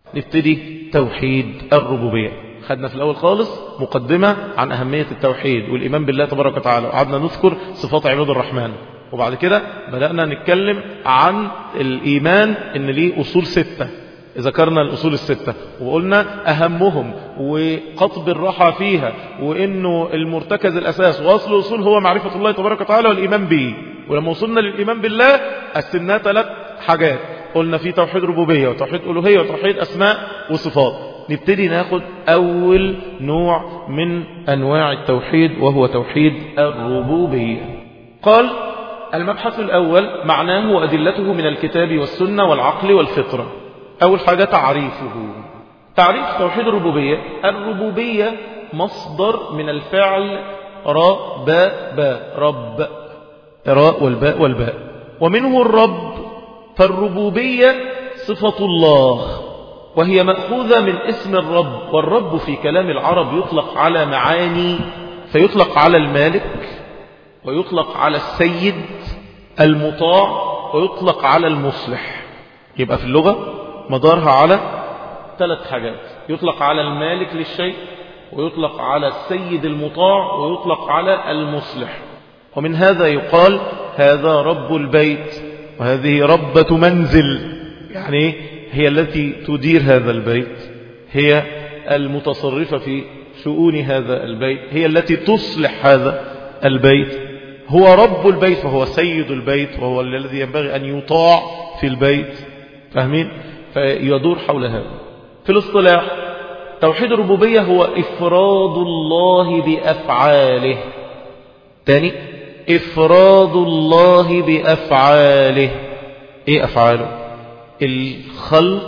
نبتدي توحيد الربوبية خدنا في الأول خالص مقدمة عن أهمية التوحيد والإيمان بالله تبارك وتعالى وقعدنا نذكر صفات عباد الرحمن وبعد كده بدأنا نتكلم عن الإيمان إن ليه أصول ستة ذكرنا الأصول الستة وقلنا أهمهم وقطب الراحة فيها وإنه المرتكز الأساس وأصل الأصول هو معرفة الله تبارك وتعالى والإيمان به ولما وصلنا للإيمان بالله قسمناه ثلاث حاجات قلنا في توحيد ربوبية وتوحيد ألوهية وتوحيد أسماء وصفات نبتدي ناخد أول نوع من أنواع التوحيد وهو توحيد الربوبية قال المبحث الأول معناه وأدلته من الكتاب والسنة والعقل والفطرة أول حاجة تعريفه تعريف توحيد الربوبية الربوبية مصدر من الفعل راء باء باء رب راء والباء والباء ومنه الرب فالربوبية صفة الله وهي مأخوذة من اسم الرب والرب في كلام العرب يطلق على معاني فيطلق على المالك ويطلق على السيد المطاع ويطلق على المصلح يبقى في اللغة مدارها على ثلاث حاجات يطلق على المالك للشيء ويطلق على السيد المطاع ويطلق على المصلح ومن هذا يقال هذا رب البيت وهذه ربة منزل يعني هي التي تدير هذا البيت هي المتصرفة في شؤون هذا البيت هي التي تصلح هذا البيت هو رب البيت فهو سيد البيت وهو الذي ينبغي أن يطاع في البيت فاهمين فيدور حول هذا في الاصطلاح توحيد الربوبية هو إفراد الله بأفعاله تاني إفراد الله بأفعاله إيه أفعاله الخلق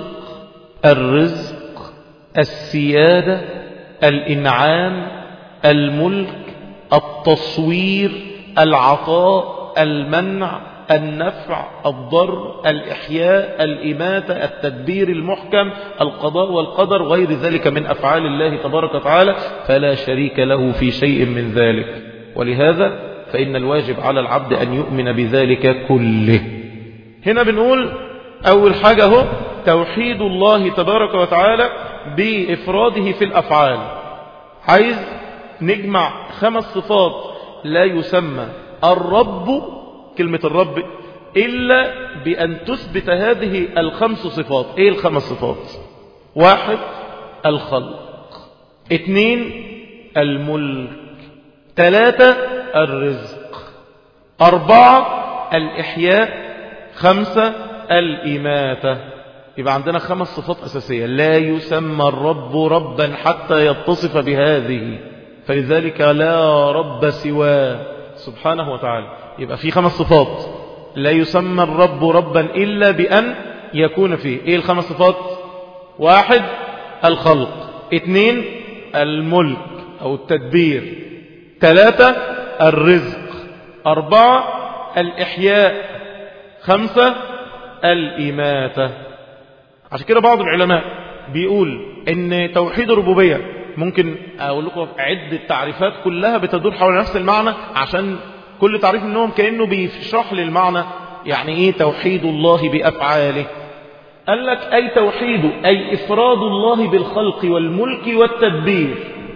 الرزق السيادة الإنعام الملك التصوير العطاء المنع النفع الضر الإحياء الإماتة التدبير المحكم القضاء والقدر غير ذلك من أفعال الله تبارك وتعالى فلا شريك له في شيء من ذلك ولهذا فإن الواجب على العبد أن يؤمن بذلك كله هنا بنقول أول حاجة هو توحيد الله تبارك وتعالى بإفراده في الأفعال عايز نجمع خمس صفات لا يسمى الرب كلمة الرب إلا بأن تثبت هذه الخمس صفات إيه الخمس صفات واحد الخلق اثنين الملك ثلاثة الرزق أربعة الإحياء خمسة الإماتة يبقى عندنا خمس صفات أساسية لا يسمى الرب ربا حتى يتصف بهذه فلذلك لا رب سواه سبحانه وتعالى يبقى في خمس صفات لا يسمى الرب ربا إلا بأن يكون فيه إيه الخمس صفات واحد الخلق اثنين الملك أو التدبير ثلاثة الرزق أربعة الإحياء خمسة الإماتة عشان كده بعض العلماء بيقول ان توحيد الربوبية ممكن اقول لكم عدة تعريفات كلها بتدور حول نفس المعنى عشان كل تعريف منهم كأنه بيشرح لي المعنى يعني ايه توحيد الله بأفعاله قال لك أي توحيد أي إفراد الله بالخلق والملك والتدبير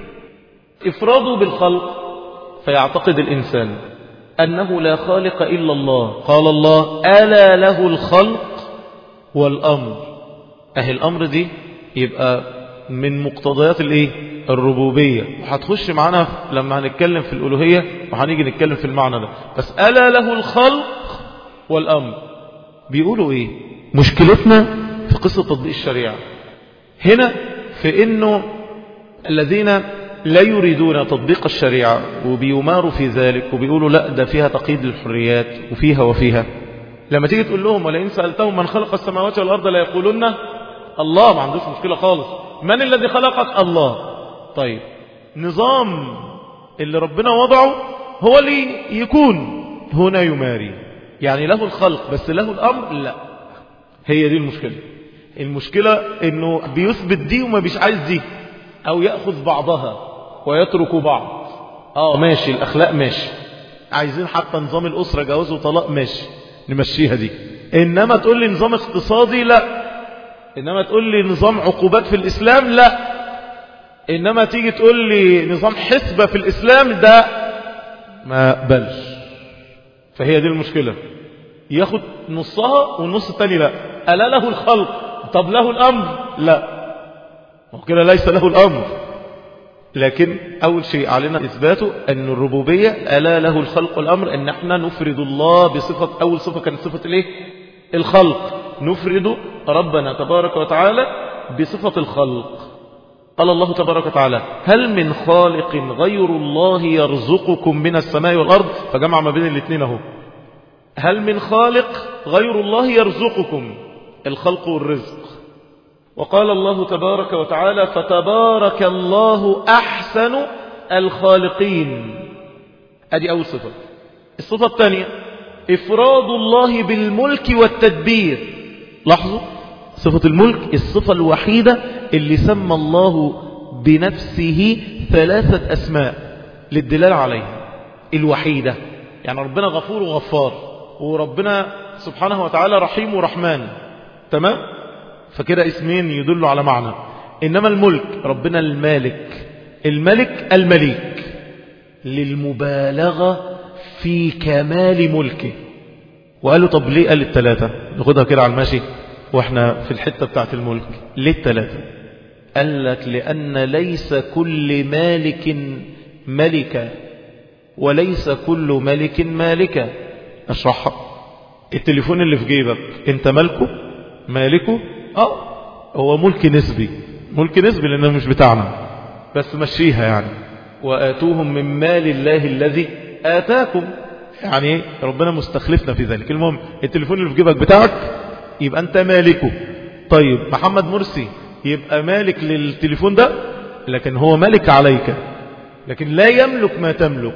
إفراده بالخلق فيعتقد الإنسان أنه لا خالق إلا الله قال الله ألا له الخلق والأمر أهي الأمر دي يبقى من مقتضيات الإيه الربوبية وهتخش معانا لما هنتكلم في الألوهية وهنيجي نتكلم في المعنى ده بس ألا له الخلق والأمر بيقولوا إيه مشكلتنا في قصة تطبيق الشريعة هنا في إنه الذين لا يريدون تطبيق الشريعة وبيماروا في ذلك وبيقولوا لا ده فيها تقييد للحريات وفيها وفيها لما تيجي تقول لهم ولئن سألتهم من خلق السماوات والأرض لا يقولون الله ما عندوش مشكلة خالص من الذي خلقك الله طيب نظام اللي ربنا وضعه هو اللي يكون هنا يماري يعني له الخلق بس له الأمر لا هي دي المشكلة المشكلة انه بيثبت دي وما بيش عايز دي او يأخذ بعضها ويترك بعض اه ماشي الاخلاق ماشي عايزين حتى نظام الاسرة جواز وطلاق ماشي نمشيها دي انما تقول لي نظام اقتصادي لا إنما تقول لي نظام عقوبات في الإسلام لا إنما تيجي تقول لي نظام حسبة في الإسلام ده ما بلش فهي دي المشكلة ياخد نصها والنص التاني لا ألا له الخلق طب له الأمر لا وكده ليس له الأمر لكن أول شيء علينا إثباته أن الربوبية ألا له الخلق والأمر أن احنا نفرد الله بصفة أول صفة كانت صفة الإيه؟ الخلق نفرد ربنا تبارك وتعالى بصفة الخلق قال الله تبارك وتعالى هل من خالق غير الله يرزقكم من السماء والأرض فجمع ما بين الاثنين اهو هل من خالق غير الله يرزقكم الخلق والرزق وقال الله تبارك وتعالى فتبارك الله أحسن الخالقين هذه أول صفة الصفة الثانية إفراد الله بالملك والتدبير لاحظوا صفة الملك الصفة الوحيدة اللي سمى الله بنفسه ثلاثة أسماء للدلال عليها الوحيدة يعني ربنا غفور وغفار وربنا سبحانه وتعالى رحيم ورحمن تمام فكده اسمين يدلوا على معنى إنما الملك ربنا المالك الملك المليك للمبالغة في كمال ملكه وقالوا طب ليه قال الثلاثة ناخدها كده على الماشي واحنا في الحتة بتاعت الملك ليه الثلاثة قال لك لأن ليس كل مالك ملكا وليس كل ملك مالكا اشرحها التليفون اللي في جيبك انت مالكه مالكه اه هو ملك نسبي ملك نسبي لانه مش بتاعنا بس مشيها يعني وآتوهم من مال الله الذي آتاكم يعني ربنا مستخلفنا في ذلك المهم التليفون اللي في جيبك بتاعك يبقى انت مالكه طيب محمد مرسي يبقى مالك للتليفون ده لكن هو ملك عليك لكن لا يملك ما تملك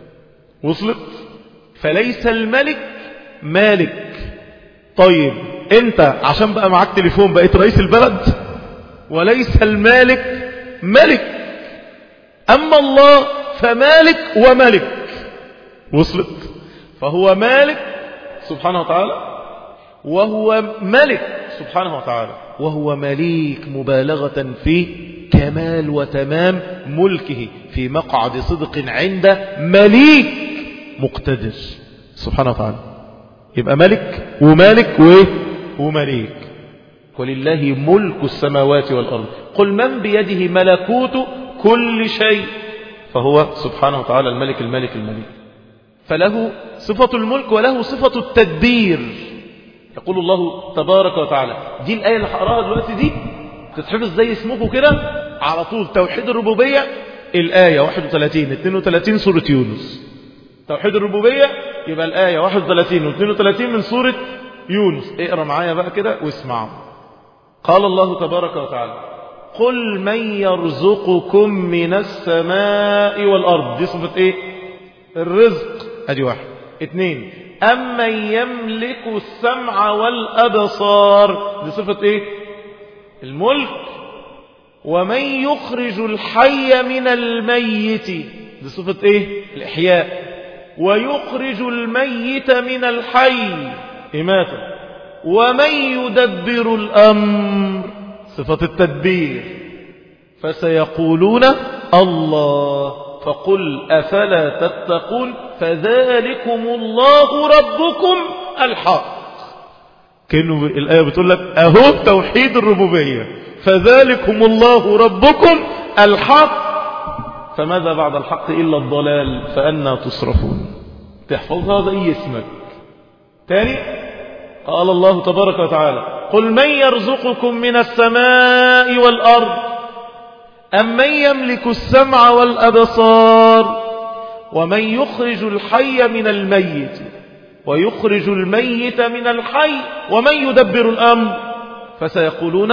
وصلت فليس الملك مالك طيب انت عشان بقى معاك تليفون بقيت رئيس البلد وليس المالك ملك اما الله فمالك وملك وصلت فهو مالك سبحانه وتعالى وهو ملك سبحانه وتعالى وهو مليك مبالغة في كمال وتمام ملكه في مقعد صدق عند مليك مقتدر سبحانه وتعالى يبقى ملك ومالك وايه ومليك ولله ملك السماوات والأرض قل من بيده ملكوت كل شيء فهو سبحانه وتعالى الملك الملك الملك فله صفة الملك وله صفة التدبير يقول الله تبارك وتعالى دي الآية اللي هقراها دلوقتي دي تتحفظ زي اسمكم كده على طول توحيد الربوبية الآية 31 32 سورة يونس توحيد الربوبية يبقى الآية 31 و 32 من سورة يونس اقرا معايا بقى كده واسمعوا قال الله تبارك وتعالى قل من يرزقكم من السماء والأرض دي صفة ايه الرزق ادي واحد اتنين أمن يملك السمع والأبصار دي صفة ايه الملك ومن يخرج الحي من الميت دي صفة ايه الإحياء ويخرج الميت من الحي إماتة ومن يدبر الأمر صفة التدبير فسيقولون الله فقل أفلا تتقون فذلكم الله ربكم الحق كأنه الآية بتقول لك أهو توحيد الربوبية فذلكم الله ربكم الحق فماذا بعد الحق إلا الضلال فأنا تصرفون تحفظها زي اسمك تاني قال الله تبارك وتعالى قل من يرزقكم من السماء والأرض أم من يملك السمع والأبصار ومن يخرج الحي من الميت ويخرج الميت من الحي ومن يدبر الأمر فسيقولون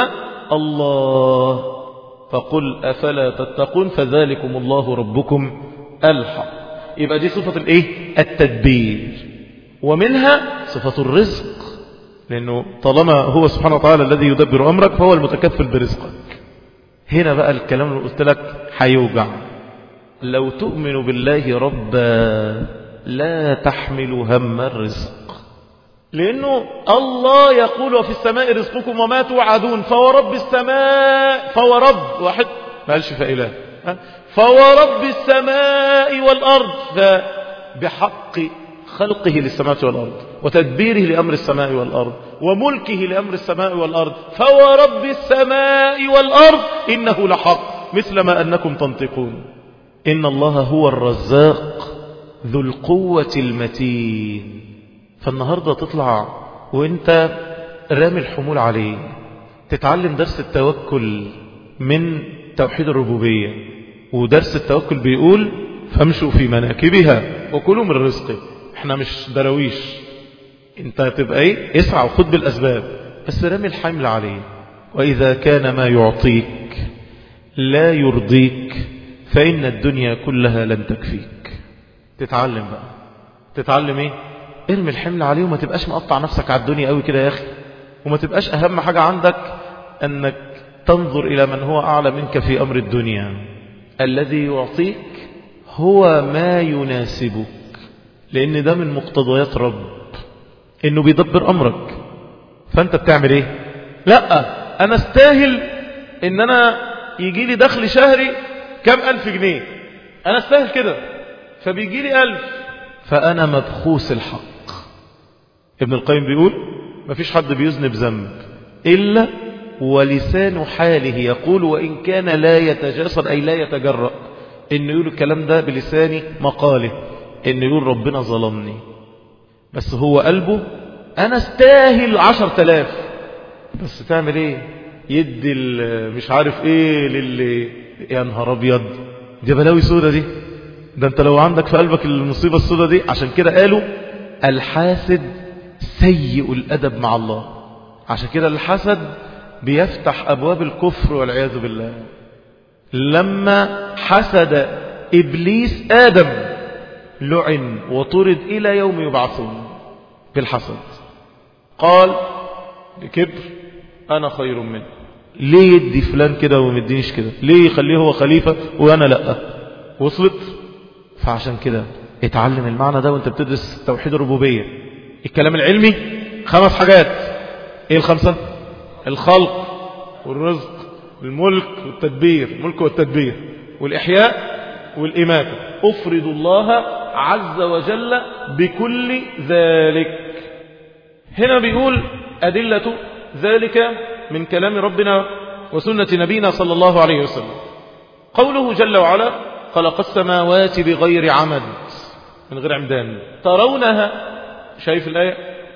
الله فقل أفلا تتقون فذلكم الله ربكم الحق يبقى دي صفة الايه التدبير ومنها صفة الرزق لأنه طالما هو سبحانه وتعالى الذي يدبر أمرك فهو المتكفل برزقك هنا بقى الكلام اللي قلت لك هيوجع لو تؤمن بالله ربا لا تحمل هم الرزق لأنه الله يقول وفي السماء رزقكم وما توعدون فورب السماء فورب واحد ما قالش فإله فورب السماء والأرض فبحق خلقه للسماوات والأرض وتدبيره لأمر السماء والأرض وملكه لأمر السماء والأرض فورب السماء والأرض إنه لحق مثل ما أنكم تنطقون إن الله هو الرزاق ذو القوة المتين فالنهاردة تطلع وانت رامي الحمول عليه تتعلم درس التوكل من توحيد الربوبية ودرس التوكل بيقول فامشوا في مناكبها وكلوا من رزقه احنا مش درويش انت تبقى ايه اسعى وخد بالاسباب بس رامي الحمل عليه واذا كان ما يعطيك لا يرضيك فان الدنيا كلها لن تكفيك تتعلم بقى تتعلم ايه ارمي الحمل عليه وما تبقاش مقطع نفسك على الدنيا قوي كده يا اخي وما تبقاش اهم حاجة عندك انك تنظر الى من هو اعلى منك في امر الدنيا الذي يعطيك هو ما يناسبك لان ده من مقتضيات رب انه بيدبر امرك فانت بتعمل ايه لا انا استاهل ان انا يجي لي دخل شهري كم الف جنيه انا استاهل كده فبيجي لي الف فانا مبخوس الحق ابن القيم بيقول ما فيش حد بيذنب ذنب الا ولسان حاله يقول وان كان لا يتجاسر اي لا يتجرأ انه يقول الكلام ده بلسان مقاله انه يقول ربنا ظلمني بس هو قلبه انا استاهل عشر تلاف بس تعمل ايه يدي مش عارف ايه للي يا نهار ابيض دي بلاوي سودة دي ده انت لو عندك في قلبك المصيبة السودة دي عشان كده قالوا الحاسد سيء الادب مع الله عشان كده الحسد بيفتح ابواب الكفر والعياذ بالله لما حسد ابليس ادم لعن وطرد الى يوم يبعثون بالحسد قال لكبر انا خير منه ليه يدي فلان كده ومدينيش كده ليه يخليه هو خليفة وانا لا وصلت فعشان كده اتعلم المعنى ده وانت بتدرس توحيد الربوبية الكلام العلمي خمس حاجات ايه الخمسة الخلق والرزق والملك والتدبير الملك والتدبير والإحياء والإماتة أفرد الله عز وجل بكل ذلك هنا بيقول أدلة ذلك من كلام ربنا وسنة نبينا صلى الله عليه وسلم قوله جل وعلا خلق السماوات بغير عمد من غير عمدان ترونها شايف الآية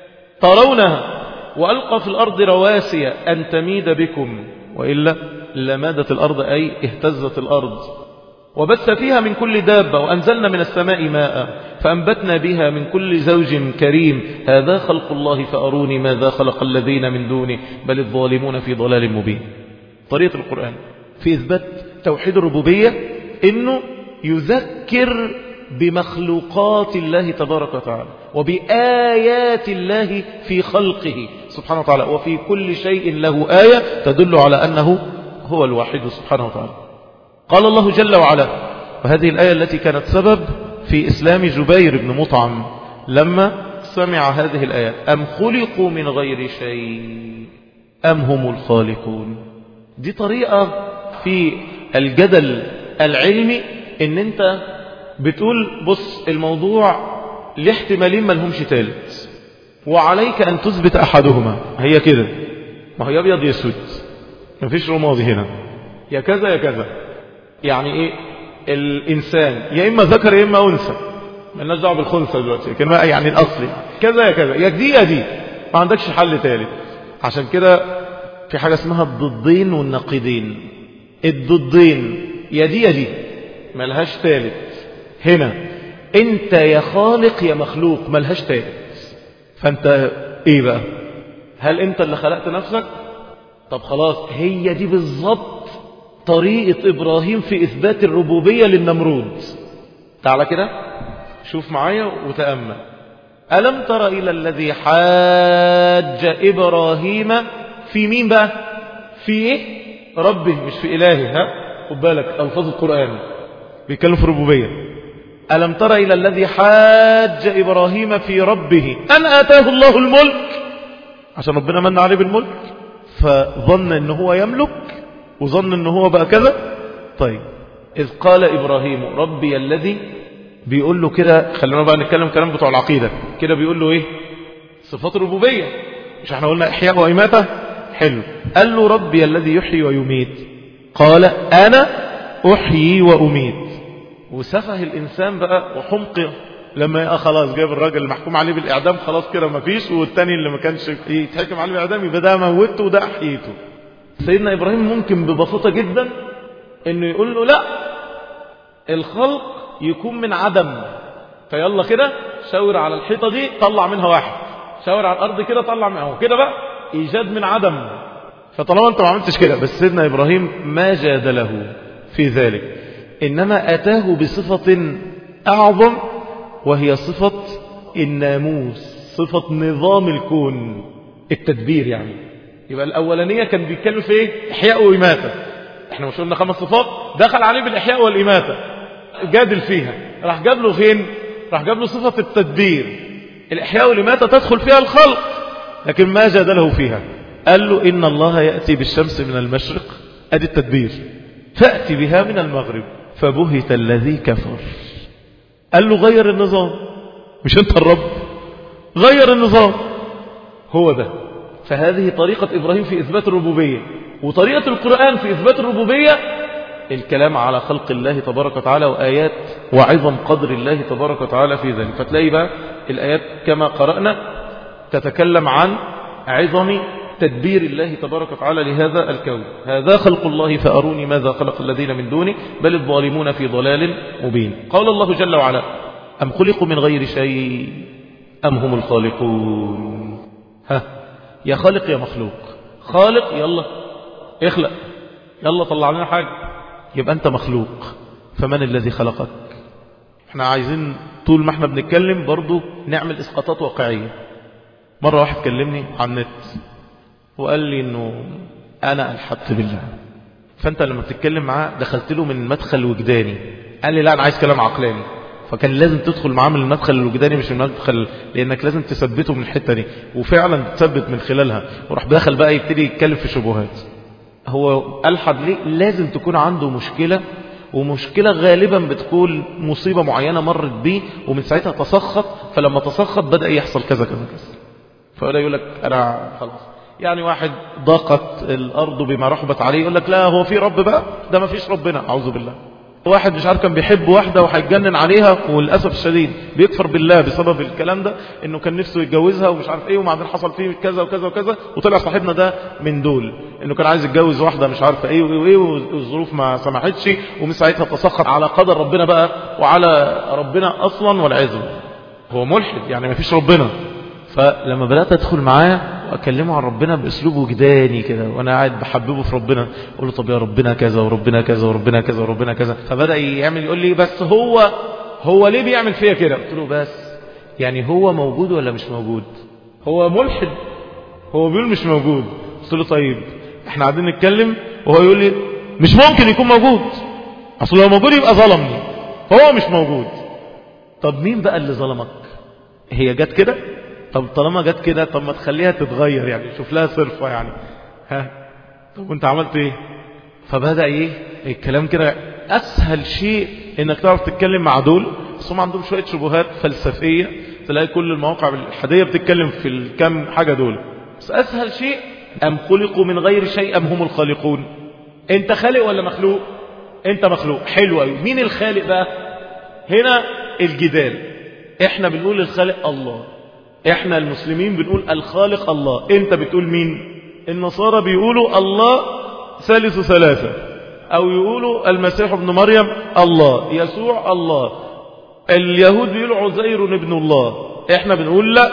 ترونها وألقى في الأرض رواسي أن تميد بكم وإلا لمادت الأرض أي اهتزت الأرض وبث فيها من كل دابة وأنزلنا من السماء ماء فأنبتنا بها من كل زوج كريم هذا خلق الله فأروني ماذا خلق الذين من دونه بل الظالمون في ضلال مبين طريقة القرآن في إثبات توحيد الربوبية إنه يذكر بمخلوقات الله تبارك وتعالى وبآيات الله في خلقه سبحانه وتعالى وفي كل شيء له آية تدل على أنه هو الواحد سبحانه وتعالى قال الله جل وعلا وهذه الآية التي كانت سبب في إسلام جبير بن مطعم لما سمع هذه الآيات أم خلقوا من غير شيء أم هم الخالقون دي طريقة في الجدل العلمي ان انت بتقول بص الموضوع لاحتمالين ما لهمش تالت وعليك ان تثبت احدهما هي كده ما هي ابيض يسود مفيش رمادي هنا يا كذا يا كذا يعني ايه الانسان يا اما ذكر يا اما انثى مالناش دعوه بالخنثى دلوقتي لكن يعني الاصلي كذا يا كذا يا دي يا دي ما عندكش حل تالت عشان كده في حاجه اسمها الضدين والنقيضين الضدين يا دي يا دي ملهاش تالت هنا انت يا خالق يا مخلوق ملهاش تالت فانت ايه بقى هل انت اللي خلقت نفسك طب خلاص هي دي بالظبط طريقة إبراهيم في إثبات الربوبية للنمرود تعالى كده شوف معايا وتأمل ألم تر إلى الذي حاج إبراهيم في مين بقى في إيه ربه مش في إلهه ها خد بالك ألفاظ القرآن بيتكلم في الربوبية ألم تر إلى الذي حاج إبراهيم في ربه أن آتاه الله الملك عشان ربنا من عليه بالملك فظن أنه هو يملك وظن أنه هو بقى كذا طيب إذ قال إبراهيم ربي الذي بيقول له كده خلينا بقى نتكلم كلام بتوع العقيدة كده بيقول له إيه صفات الربوبية مش احنا قلنا إحياء وإماتة حلو قال له ربي الذي يحيي ويميت قال أنا أحيي وأميت وسفه الإنسان بقى وحمقه لما يبقى خلاص جاب الراجل المحكوم عليه بالإعدام خلاص كده ما فيش والتاني اللي ما كانش يتحكم عليه بالإعدام يبقى ده موته وده أحييته سيدنا إبراهيم ممكن ببساطة جدا إنه يقول له لا الخلق يكون من عدم فيلا كده شاور على الحيطة دي طلع منها واحد شاور على الأرض كده طلع منها كده بقى إيجاد من عدم فطالما أنت ما عملتش كده بس سيدنا إبراهيم ما جادله في ذلك إنما أتاه بصفة أعظم وهي صفة الناموس صفة نظام الكون التدبير يعني يبقى الأولانية كان بيتكلم في إيه إحياء وإماتة احنا مش قلنا خمس صفات دخل عليه بالإحياء والإماتة جادل فيها راح جاب له فين راح جاب له صفة التدبير الإحياء والإماتة تدخل فيها الخلق لكن ما جادله فيها قال له إن الله يأتي بالشمس من المشرق أدي التدبير فأتي بها من المغرب فبهت الذي كفر قال له غير النظام مش انت الرب غير النظام هو ده فهذه طريقة إبراهيم في إثبات الربوبية وطريقة القرآن في إثبات الربوبية الكلام على خلق الله تبارك وتعالى وآيات وعظم قدر الله تبارك وتعالى في ذلك فتلاقي بقى الآيات كما قرأنا تتكلم عن عظم تدبير الله تبارك وتعالى لهذا الكون هذا خلق الله فأروني ماذا خلق الذين من دونه بل الظالمون في ضلال مبين قال الله جل وعلا أم خلقوا من غير شيء أم هم الخالقون ها يا خالق يا مخلوق خالق يلا اخلق يلا طلع لنا حاجة يبقى أنت مخلوق فمن الذي خلقك احنا عايزين طول ما احنا بنتكلم برضو نعمل اسقاطات واقعية مرة واحد كلمني عن النت وقال لي انه انا الحقت بالله فانت لما بتتكلم معاه دخلت له من مدخل وجداني قال لي لا انا عايز كلام عقلاني فكان لازم تدخل معاه من المدخل الوجداني مش من المدخل لانك لازم تثبته من الحته دي وفعلا تثبت من خلالها وراح دخل بقى يبتدي يتكلم في شبهات هو الحد ليه لازم تكون عنده مشكله ومشكلة غالبا بتكون مصيبة معينة مرت بيه ومن ساعتها تسخط فلما تسخط بدأ يحصل كذا كذا كذا فبدأ يقول لك أنا خلاص يعني واحد ضاقت الأرض بما رحبت عليه يقول لك لا هو في رب بقى ده ما فيش ربنا أعوذ بالله واحد مش عارف كان بيحب واحدة وهيتجنن عليها وللأسف الشديد بيكفر بالله بسبب الكلام ده انه كان نفسه يتجوزها ومش عارف ايه وبعدين حصل فيه كذا وكذا وكذا وطلع صاحبنا ده من دول انه كان عايز يتجوز واحدة مش عارف ايه وايه والظروف ما سمحتش ومن ساعتها تسخط على قدر ربنا بقى وعلى ربنا اصلا والعياذ هو ملحد يعني ما فيش ربنا فلما بدأت أدخل معاه وأكلمه عن ربنا بأسلوب وجداني كده وأنا قاعد بحببه في ربنا أقول له طب يا ربنا كذا وربنا كذا وربنا كذا وربنا كذا فبدأ يعمل يقول لي بس هو هو ليه بيعمل فيا كده قلت له بس يعني هو موجود ولا مش موجود هو ملحد هو بيقول مش موجود قلت له طيب احنا قاعدين نتكلم وهو يقول لي مش ممكن يكون موجود اصل لو موجود يبقى ظلمني فهو مش موجود طب مين بقى اللي ظلمك هي جت كده طب طالما جت كده طب ما تخليها تتغير يعني شوف لها صرفة يعني ها طب وانت عملت ايه فبدأ ايه الكلام كده اسهل شيء انك تعرف تتكلم مع دول بس هم عندهم شوية شبهات فلسفية تلاقي كل المواقع الحادية بتتكلم في الكم حاجة دول بس اسهل شيء ام خلقوا من غير شيء ام هم الخالقون انت خالق ولا مخلوق انت مخلوق حلو قوي مين الخالق بقى هنا الجدال احنا بنقول الخالق الله احنا المسلمين بنقول الخالق الله انت بتقول مين النصارى بيقولوا الله ثالث ثلاثة او يقولوا المسيح ابن مريم الله يسوع الله اليهود بيقولوا عزير ابن الله احنا بنقول لا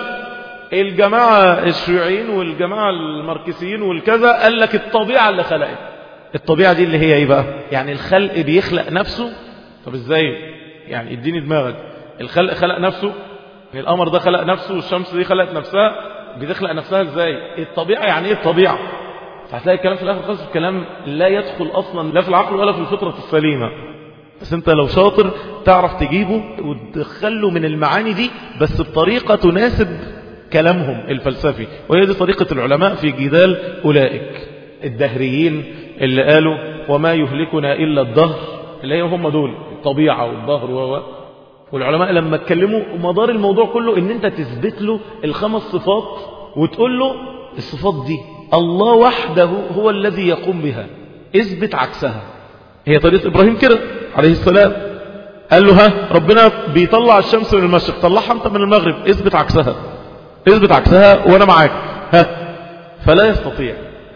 الجماعة الشيوعيين والجماعة الماركسيين والكذا قال لك الطبيعة اللي خلقت الطبيعة دي اللي هي ايه بقى يعني الخلق بيخلق نفسه طب ازاي يعني اديني دماغك الخلق خلق نفسه القمر ده خلق نفسه والشمس دي خلقت نفسها بتخلق نفسها ازاي الطبيعة يعني ايه الطبيعة فهتلاقي الكلام في الاخر خالص الكلام لا يدخل اصلا لا في العقل ولا في الفطرة السليمة بس انت لو شاطر تعرف تجيبه وتدخله من المعاني دي بس بطريقة تناسب كلامهم الفلسفي وهي دي طريقة العلماء في جدال أولئك الدهريين اللي قالوا وما يهلكنا إلا الدهر اللي هي هم دول الطبيعة والظهر و والعلماء لما اتكلموا مدار الموضوع كله ان انت تثبت له الخمس صفات وتقول له الصفات دي الله وحده هو الذي يقوم بها اثبت عكسها هي طريقة ابراهيم كده عليه السلام قال له ها ربنا بيطلع الشمس من المشرق طلعها انت من المغرب اثبت عكسها اثبت عكسها وانا معاك ها فلا يستطيع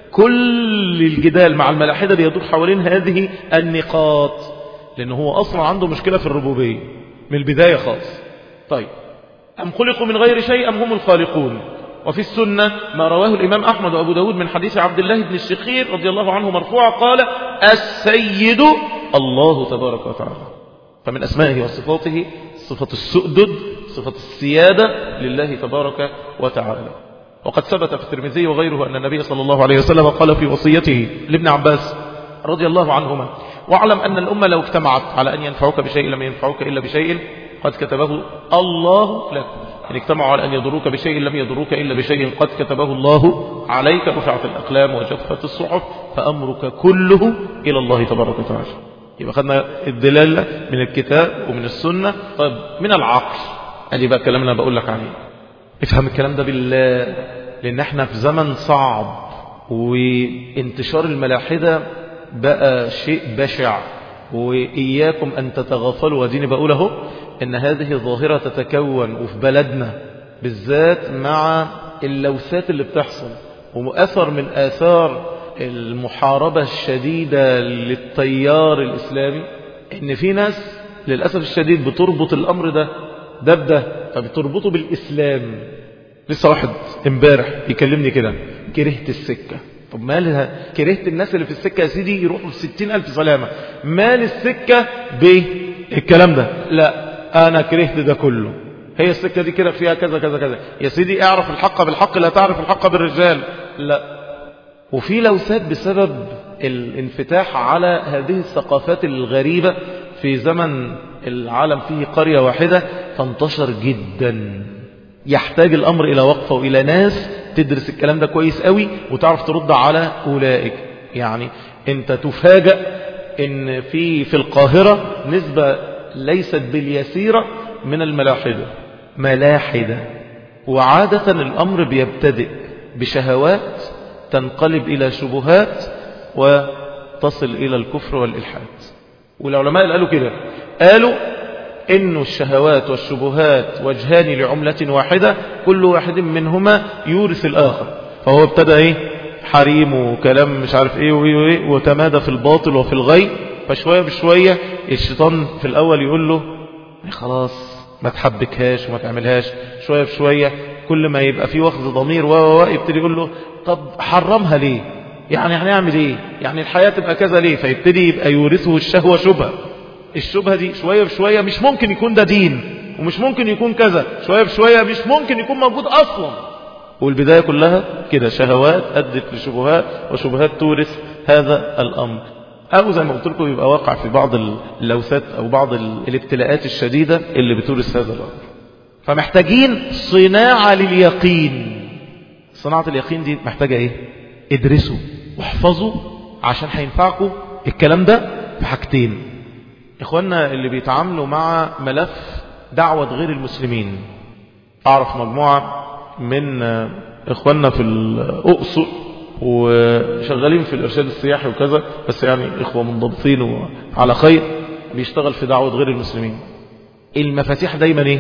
كل الجدال مع الملاحدة بيدور حوالين هذه النقاط لأنه هو أصلا عنده مشكلة في الربوبية من البداية خالص طيب أم خلقوا من غير شيء أم هم الخالقون وفي السنة ما رواه الإمام أحمد وأبو داود من حديث عبد الله بن الشخير رضي الله عنه مرفوعا قال السيد الله تبارك وتعالى فمن أسمائه وصفاته صفة السؤدد صفة السيادة لله تبارك وتعالى وقد ثبت في الترمذي وغيره أن النبي صلى الله عليه وسلم قال في وصيته لابن عباس رضي الله عنهما واعلم أن الأمة لو اجتمعت على أن ينفعوك بشيء لم ينفعوك إلا بشيء قد كتبه الله لك إن اجتمعوا على أن يضروك بشيء لم يضروك إلا بشيء قد كتبه الله عليك رفعت الأقلام وجفت الصحف فأمرك كله إلى الله تبارك وتعالى يبقى خدنا الدلالة من الكتاب ومن السنة طيب من العقل ادي بقى الكلام اللي انا بقول لك عليه افهم الكلام ده بالله لان احنا في زمن صعب وانتشار الملاحدة بقى شيء بشع وإياكم أن تتغافلوا وديني بقول اهو إن هذه الظاهرة تتكون وفي بلدنا بالذات مع اللوثات اللي بتحصل ومؤثر من آثار المحاربة الشديدة للتيار الإسلامي إن في ناس للأسف الشديد بتربط الأمر ده ده بده فبتربطه بالإسلام لسه واحد امبارح يكلمني كده كرهت السكة طب مالها كرهت الناس اللي في السكة يا سيدي يروحوا في ستين ألف سلامة مال السكة بالكلام ده لا أنا كرهت ده كله هي السكة دي كده فيها كذا كذا كذا يا سيدي اعرف الحق بالحق لا تعرف الحق بالرجال لا وفي لوثات بسبب الانفتاح على هذه الثقافات الغريبة في زمن العالم فيه قرية واحدة فانتشر جدا يحتاج الأمر إلى وقفة وإلى ناس تدرس الكلام ده كويس قوي وتعرف ترد على أولئك يعني أنت تفاجأ أن في في القاهرة نسبة ليست باليسيرة من الملاحدة ملاحدة وعادة الأمر بيبتدئ بشهوات تنقلب إلى شبهات وتصل إلى الكفر والإلحاد والعلماء اللي قالوا كده قالوا إن الشهوات والشبهات وجهان لعملة واحدة كل واحد منهما يورث الآخر فهو ابتدى إيه حريم وكلام مش عارف إيه وإيه وإيه وتمادى في الباطل وفي الغي فشوية بشوية الشيطان في الأول يقول له خلاص ما تحبكهاش وما تعملهاش شوية بشوية كل ما يبقى في وخز ضمير و و يبتدي يقول له طب حرمها ليه يعني هنعمل ايه يعني الحياة تبقى كذا ليه فيبتدي يبقى يورثه الشهوة شبهة الشبهة دي شوية بشوية مش ممكن يكون ده دين ومش ممكن يكون كذا شوية بشوية مش ممكن يكون موجود أصلا والبداية كلها كده شهوات أدت لشبهات وشبهات تورث هذا الأمر أو زي ما قلت لكم يبقى واقع في بعض اللوثات أو بعض الابتلاءات الشديدة اللي بتورث هذا الأمر فمحتاجين صناعة لليقين صناعة اليقين دي محتاجة ايه ادرسوا واحفظوا عشان هينفعكم الكلام ده في حاجتين اخواننا اللي بيتعاملوا مع ملف دعوة غير المسلمين اعرف مجموعة من اخواننا في الاقصر وشغالين في الارشاد السياحي وكذا بس يعني اخوة منضبطين وعلى خير بيشتغل في دعوة غير المسلمين المفاتيح دايما ايه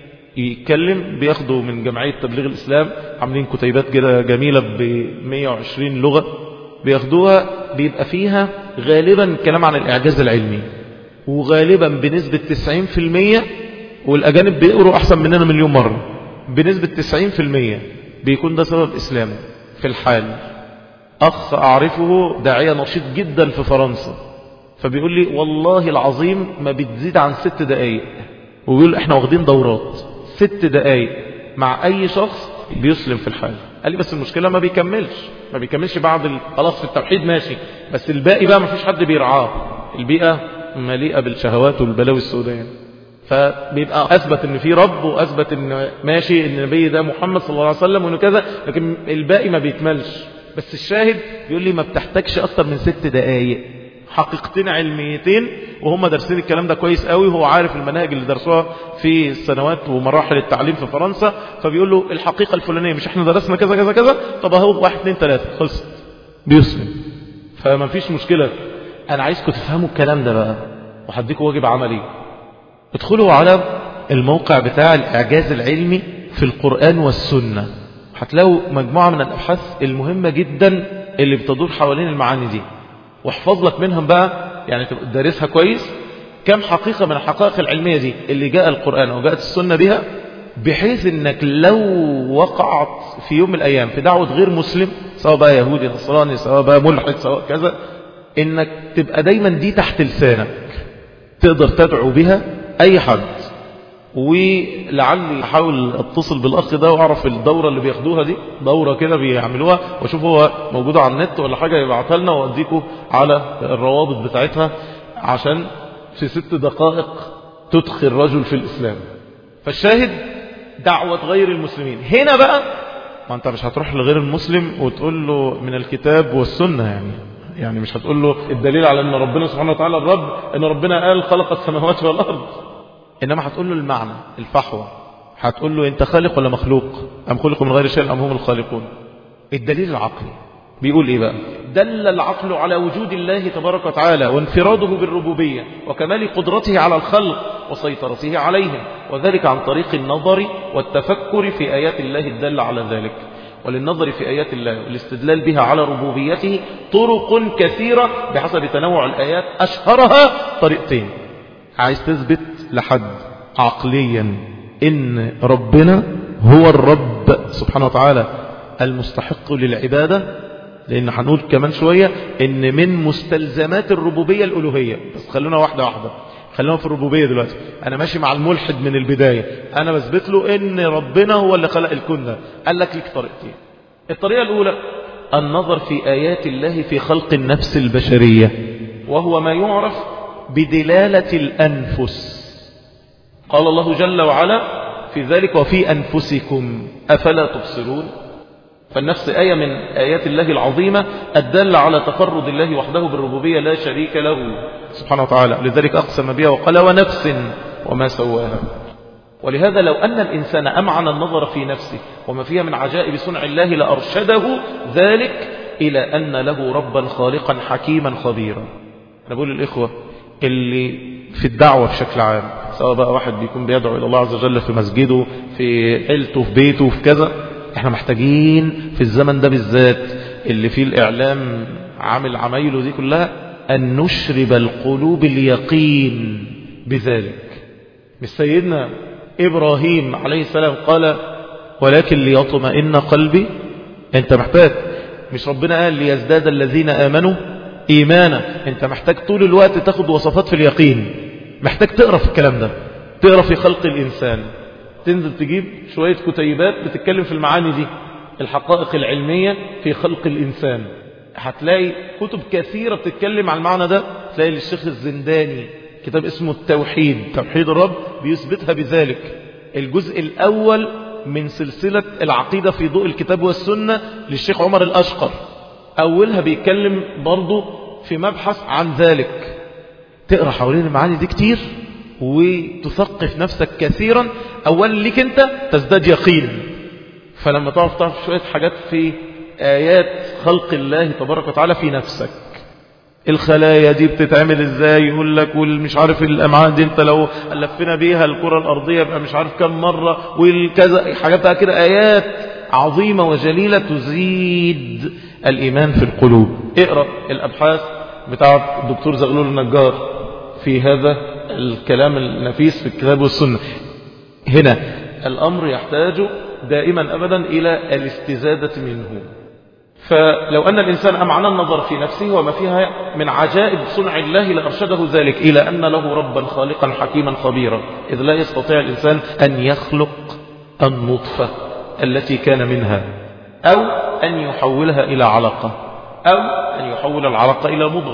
يتكلم بياخدوا من جمعية تبليغ الإسلام عاملين كتيبات كده جميلة ب 120 لغة بياخدوها بيبقى فيها غالبا كلام عن الإعجاز العلمي وغالبا بنسبة 90% والأجانب بيقروا أحسن مننا مليون مرة بنسبة 90% بيكون ده سبب إسلامه في الحال أخ أعرفه داعية نشيط جدا في فرنسا فبيقول لي والله العظيم ما بتزيد عن ست دقايق وبيقول احنا واخدين دورات ست دقايق مع اي شخص بيسلم في الحال قال لي بس المشكلة ما بيكملش ما بيكملش بعد ال... خلاص في التوحيد ماشي بس الباقي بقى ما فيش حد بيرعاه البيئة مليئة بالشهوات والبلاوي السوداء فبيبقى أثبت أن في رب وأثبت أن ماشي أن النبي ده محمد صلى الله عليه وسلم وأنه كذا لكن الباقي ما بيكملش بس الشاهد بيقول لي ما بتحتاجش أكتر من ست دقايق حقيقتين علميتين وهم دارسين الكلام ده كويس قوي وهو عارف المناهج اللي درسوها في السنوات ومراحل التعليم في فرنسا فبيقول له الحقيقة الفلانية مش احنا درسنا كذا كذا كذا طب اهو واحد اثنين ثلاثة خلصت بيسلم فما فيش مشكلة انا عايزكم تفهموا الكلام ده بقى وهديكم واجب عملي ادخلوا على الموقع بتاع الاعجاز العلمي في القرآن والسنة هتلاقوا مجموعة من الابحاث المهمة جدا اللي بتدور حوالين المعاني دي واحفظ لك منهم بقى يعني تبقى دارسها كويس كم حقيقة من الحقائق العلمية دي اللي جاء القرآن أو جاءت السنة بها بحيث انك لو وقعت في يوم من الأيام في دعوة غير مسلم سواء بقى يهودي نصراني سواء بقى ملحد سواء كذا انك تبقى دايما دي تحت لسانك تقدر تدعو بها أي حد ولعلي احاول اتصل بالاخ ده واعرف الدوره اللي بياخدوها دي دوره كده بيعملوها واشوف هو موجوده على النت ولا حاجه يبعتها لنا واوديكم على الروابط بتاعتها عشان في ست دقائق تدخل رجل في الاسلام فالشاهد دعوه غير المسلمين هنا بقى ما انت مش هتروح لغير المسلم وتقول له من الكتاب والسنه يعني يعني مش هتقول له الدليل على ان ربنا سبحانه وتعالى الرب ان ربنا قال خلق السماوات والارض إنما هتقول له المعنى الفحوى هتقول له أنت خالق ولا مخلوق أم خلق من غير شيء أم هم الخالقون الدليل العقلي بيقول إيه بقى دل العقل على وجود الله تبارك وتعالى وانفراده بالربوبية وكمال قدرته على الخلق وسيطرته عليهم وذلك عن طريق النظر والتفكر في آيات الله الدالة على ذلك وللنظر في آيات الله والاستدلال بها على ربوبيته طرق كثيرة بحسب تنوع الآيات أشهرها طريقتين عايز تثبت لحد عقليا ان ربنا هو الرب سبحانه وتعالى المستحق للعبادة لان هنقول كمان شوية ان من مستلزمات الربوبية الالوهية بس خلونا واحدة واحدة خلونا في الربوبية دلوقتي انا ماشي مع الملحد من البداية انا بثبت له ان ربنا هو اللي خلق الكون ده قال لك لك طريقتين الطريقة الاولى النظر في ايات الله في خلق النفس البشرية وهو ما يعرف بدلالة الأنفس قال الله جل وعلا في ذلك وفي أنفسكم أفلا تبصرون فالنفس آية من آيات الله العظيمة الدالة على تفرد الله وحده بالربوبية لا شريك له سبحانه وتعالى لذلك أقسم بها وقال ونفس وما سواها ولهذا لو أن الإنسان أمعن النظر في نفسه وما فيها من عجائب صنع الله لأرشده ذلك إلى أن له ربا خالقا حكيما خبيرا أنا بقول للإخوة اللي في الدعوة بشكل عام سواء بقى واحد بيكون بيدعو إلى الله عز وجل في مسجده في عيلته في بيته في كذا احنا محتاجين في الزمن ده بالذات اللي فيه الإعلام عامل عمايله دي كلها أن نشرب القلوب اليقين بذلك مش سيدنا إبراهيم عليه السلام قال ولكن ليطمئن قلبي انت محتاج مش ربنا قال ليزداد الذين آمنوا إيمانا أنت محتاج طول الوقت تاخد وصفات في اليقين محتاج تقرأ في الكلام ده تقرأ في خلق الإنسان تنزل تجيب شوية كتيبات بتتكلم في المعاني دي الحقائق العلمية في خلق الإنسان هتلاقي كتب كثيرة بتتكلم عن المعنى ده تلاقي للشيخ الزنداني كتاب اسمه التوحيد توحيد الرب بيثبتها بذلك الجزء الأول من سلسلة العقيدة في ضوء الكتاب والسنة للشيخ عمر الأشقر أولها بيتكلم برضه في مبحث عن ذلك تقرأ حوالين المعاني دي كتير وتثقف نفسك كثيرا أولا لك أنت تزداد يقين فلما تعرف تعرف شوية حاجات في آيات خلق الله تبارك وتعالى في نفسك الخلايا دي بتتعمل ازاي يقول لك والمش عارف الامعاء دي انت لو لفينا بيها الكرة الارضية يبقى مش عارف كم مرة والكذا حاجات بقى كده ايات عظيمة وجليلة تزيد الإيمان في القلوب اقرأ الأبحاث بتاعة الدكتور زغلول النجار في هذا الكلام النفيس في الكتاب والسنة هنا الأمر يحتاج دائما أبدا إلى الاستزادة منه فلو أن الإنسان أمعن النظر في نفسه وما فيها من عجائب صنع الله لأرشده ذلك إلى أن له ربا خالقا حكيما خبيرا إذ لا يستطيع الإنسان أن يخلق النطفة التي كان منها أو أن يحولها إلى علقة أو أن يحول العلقة إلى مضغة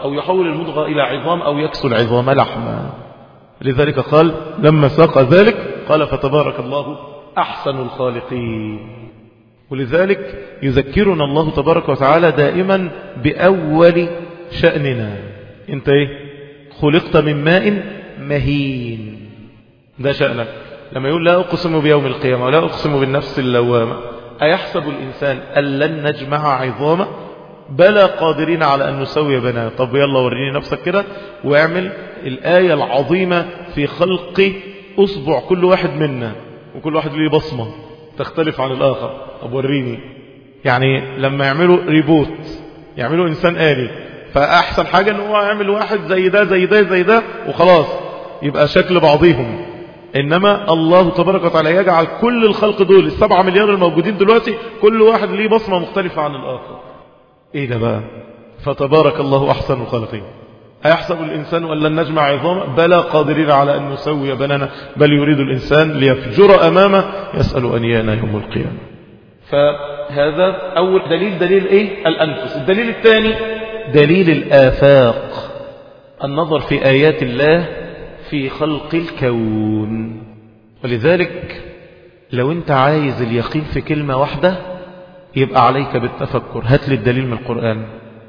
أو يحول المضغة إلى عظام أو يكسو العظام لحما لذلك قال لما ساق ذلك قال فتبارك الله أحسن الخالقين ولذلك يذكرنا الله تبارك وتعالى دائما بأول شأننا انت ايه خلقت من ماء مهين ده شأنك لما يقول لا أقسم بيوم القيامة ولا أقسم بالنفس اللوامة أيحسب الإنسان أن لن نجمع عظامه بلى قادرين على أن نسوي بناه طب يلا وريني نفسك كده واعمل الآية العظيمة في خلق أصبع كل واحد منا وكل واحد ليه بصمة تختلف عن الآخر طب وريني يعني لما يعملوا ريبوت يعملوا إنسان آلي فأحسن حاجة أنه هو يعمل واحد زي ده زي ده زي ده وخلاص يبقى شكل بعضهم إنما الله تبارك وتعالى يجعل كل الخلق دول السبعة مليار الموجودين دلوقتي كل واحد ليه بصمة مختلفة عن الآخر إيه ده بقى فتبارك الله أحسن الخالقين أيحسب الإنسان أن لن نجمع عظامه بلى قادرين على أن نسوي بنانا بل يريد الإنسان ليفجر أمامه يسأل أنيانا يوم القيامة فهذا أول دليل دليل إيه الأنفس الدليل الثاني دليل الآفاق النظر في آيات الله في خلق الكون ولذلك لو انت عايز اليقين في كلمة واحدة يبقى عليك بالتفكر هات لي الدليل من القرآن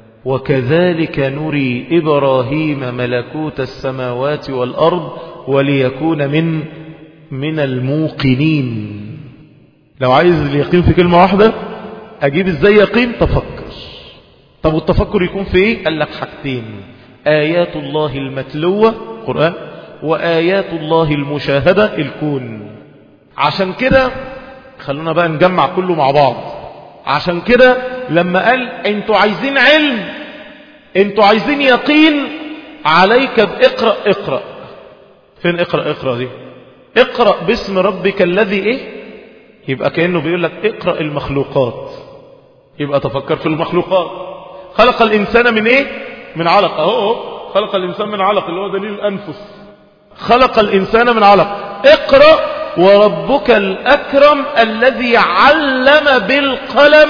وكذلك نري إبراهيم ملكوت السماوات والأرض وليكون من من الموقنين لو عايز اليقين في كلمة واحدة أجيب إزاي يقين تفكر طب والتفكر يكون في إيه قال لك حاجتين آيات الله المتلوة قرآن وآيات الله المشاهدة الكون عشان كده خلونا بقى نجمع كله مع بعض عشان كده لما قال انتوا عايزين علم انتوا عايزين يقين عليك باقرأ اقرأ فين اقرأ اقرأ دي اقرأ باسم ربك الذي ايه يبقى كأنه بيقول لك اقرأ المخلوقات يبقى تفكر في المخلوقات خلق الإنسان من ايه من علق اهو خلق الإنسان من علق اللي هو دليل الأنفس خلق الإنسان من علق اقرأ وربك الأكرم الذي علم بالقلم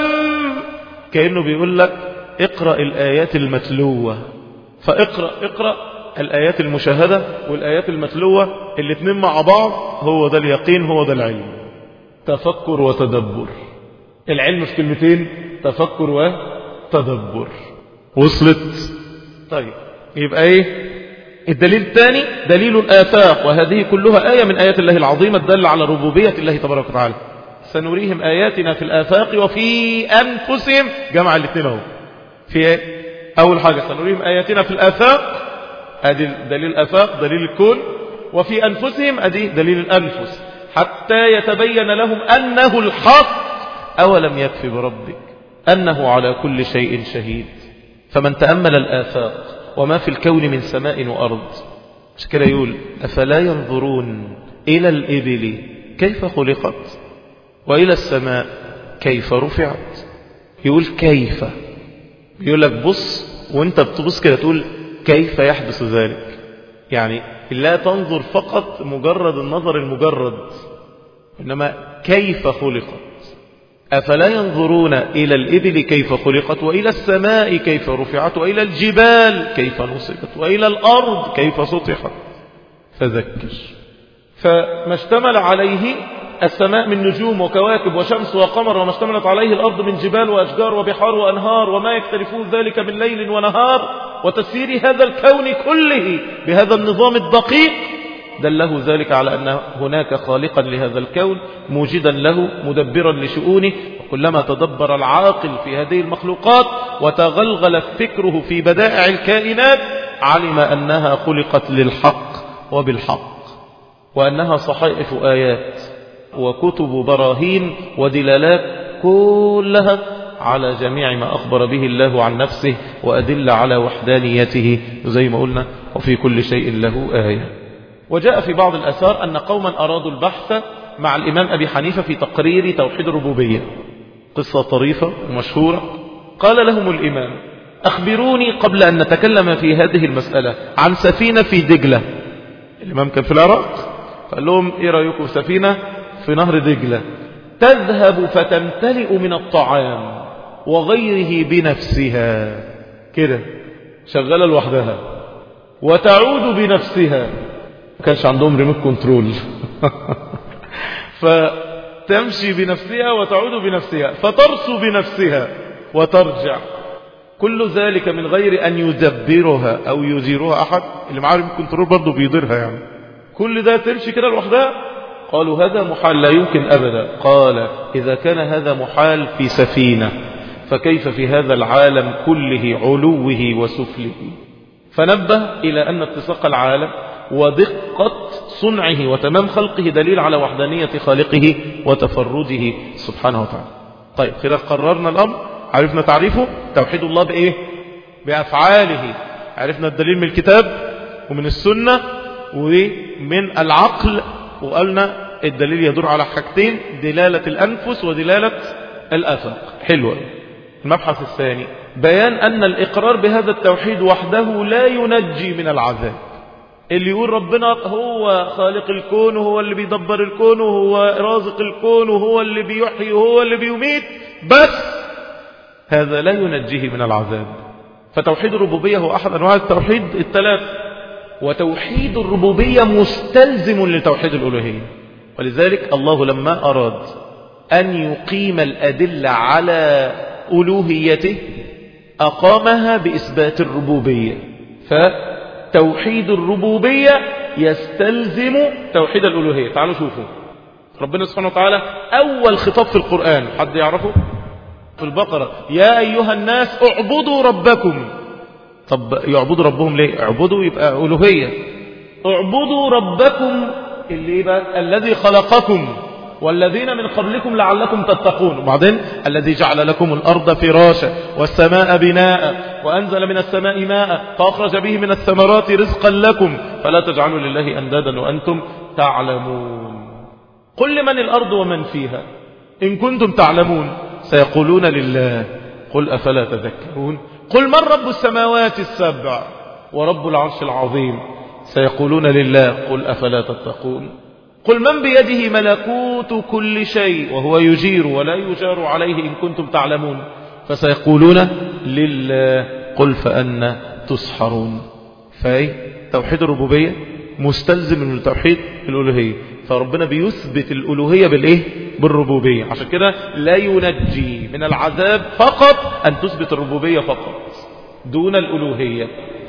كأنه بيقول لك اقرأ الآيات المتلوة فاقرأ اقرأ الآيات المشاهدة والآيات المتلوة الاثنين مع بعض هو ده اليقين هو ده العلم تفكر وتدبر العلم في كلمتين تفكر وتدبر وصلت طيب يبقى ايه الدليل الثاني دليل الآفاق وهذه كلها آية من آيات الله العظيمة الدالة على ربوبية الله تبارك وتعالى سنريهم آياتنا في الآفاق وفي أنفسهم جمع الاثنين اهو في أول حاجة سنريهم آياتنا في الآفاق أدي دليل الآفاق دليل الكون وفي أنفسهم أدي دليل الأنفس حتى يتبين لهم أنه الحق أولم يكفي بربك أنه على كل شيء شهيد فمن تأمل الآفاق وما في الكون من سماء وأرض مش كده يقول أفلا ينظرون إلى الإبل كيف خلقت وإلى السماء كيف رفعت يقول كيف يقول لك بص وانت بتبص كده تقول كيف يحدث ذلك يعني لا تنظر فقط مجرد النظر المجرد إنما كيف خلقت أفلا ينظرون إلى الإبل كيف خلقت وإلى السماء كيف رفعت وإلى الجبال كيف نصبت وإلى الأرض كيف سطحت فذكر فما اشتمل عليه السماء من نجوم وكواكب وشمس وقمر وما اشتملت عليه الأرض من جبال وأشجار وبحار وأنهار وما يختلفون ذلك من ليل ونهار وتسيير هذا الكون كله بهذا النظام الدقيق دله ذلك على أن هناك خالقا لهذا الكون موجدا له مدبرا لشؤونه وكلما تدبر العاقل في هذه المخلوقات وتغلغل فكره في بدائع الكائنات علم أنها خلقت للحق وبالحق وأنها صحائف آيات وكتب براهين ودلالات كلها على جميع ما أخبر به الله عن نفسه وأدل على وحدانيته زي ما قلنا وفي كل شيء له آية وجاء في بعض الأثار أن قوما أرادوا البحث مع الإمام أبي حنيفة في تقرير توحيد الربوبية قصة طريفة ومشهورة قال لهم الإمام أخبروني قبل أن نتكلم في هذه المسألة عن سفينة في دجلة الإمام كان في العراق قال لهم إيه رأيكم سفينة في نهر دجلة تذهب فتمتلئ من الطعام وغيره بنفسها كده شغالة لوحدها وتعود بنفسها ما كانش عندهم ريموت كنترول فتمشي بنفسها وتعود بنفسها فترسو بنفسها وترجع كل ذلك من غير أن يدبرها أو يديرها أحد اللي معاه ريموت كنترول برضه بيديرها يعني كل ده تمشي كده لوحدها قالوا هذا محال لا يمكن أبدا قال إذا كان هذا محال في سفينة فكيف في هذا العالم كله علوه وسفله فنبه إلى أن اتساق العالم ودقة صنعه وتمام خلقه دليل على وحدانية خالقه وتفرده سبحانه وتعالى طيب كده قررنا الأمر عرفنا تعريفه توحيد الله بإيه بأفعاله عرفنا الدليل من الكتاب ومن السنة ومن العقل وقالنا الدليل يدور على حاجتين دلالة الأنفس ودلالة الأفق حلوة المبحث الثاني بيان أن الإقرار بهذا التوحيد وحده لا ينجي من العذاب اللي يقول ربنا هو خالق الكون وهو اللي بيدبر الكون وهو رازق الكون وهو اللي بيحيي وهو اللي بيميت بس هذا لا ينجيه من العذاب فتوحيد الربوبية هو أحد أنواع التوحيد الثلاث وتوحيد الربوبية مستلزم لتوحيد الألوهية ولذلك الله لما أراد أن يقيم الأدلة على ألوهيته أقامها بإثبات الربوبية فتوحيد الربوبية يستلزم توحيد الألوهية تعالوا شوفوا ربنا سبحانه وتعالى أول خطاب في القرآن حد يعرفه في البقرة يا أيها الناس اعبدوا ربكم طب يعبدوا ربهم ليه اعبدوا يبقى ألوهية اعبدوا ربكم اللي يبقى الذي خلقكم والذين من قبلكم لعلكم تتقون وبعدين الذي جعل لكم الأرض فراشا والسماء بناء وأنزل من السماء ماء فأخرج به من الثمرات رزقا لكم فلا تجعلوا لله أندادا وأنتم تعلمون قل لمن الأرض ومن فيها إن كنتم تعلمون سيقولون لله قل أفلا تذكرون قل من رب السماوات السبع ورب العرش العظيم سيقولون لله قل أفلا تتقون قل من بيده ملكوت كل شيء وهو يجير ولا يجار عليه إن كنتم تعلمون فسيقولون لله قل فأنا تسحرون فأي توحيد الربوبية مستلزم من توحيد الألوهية فربنا بيثبت الألوهية بالإيه؟ بالربوبية عشان كده لا ينجي من العذاب فقط أن تثبت الربوبية فقط دون الألوهية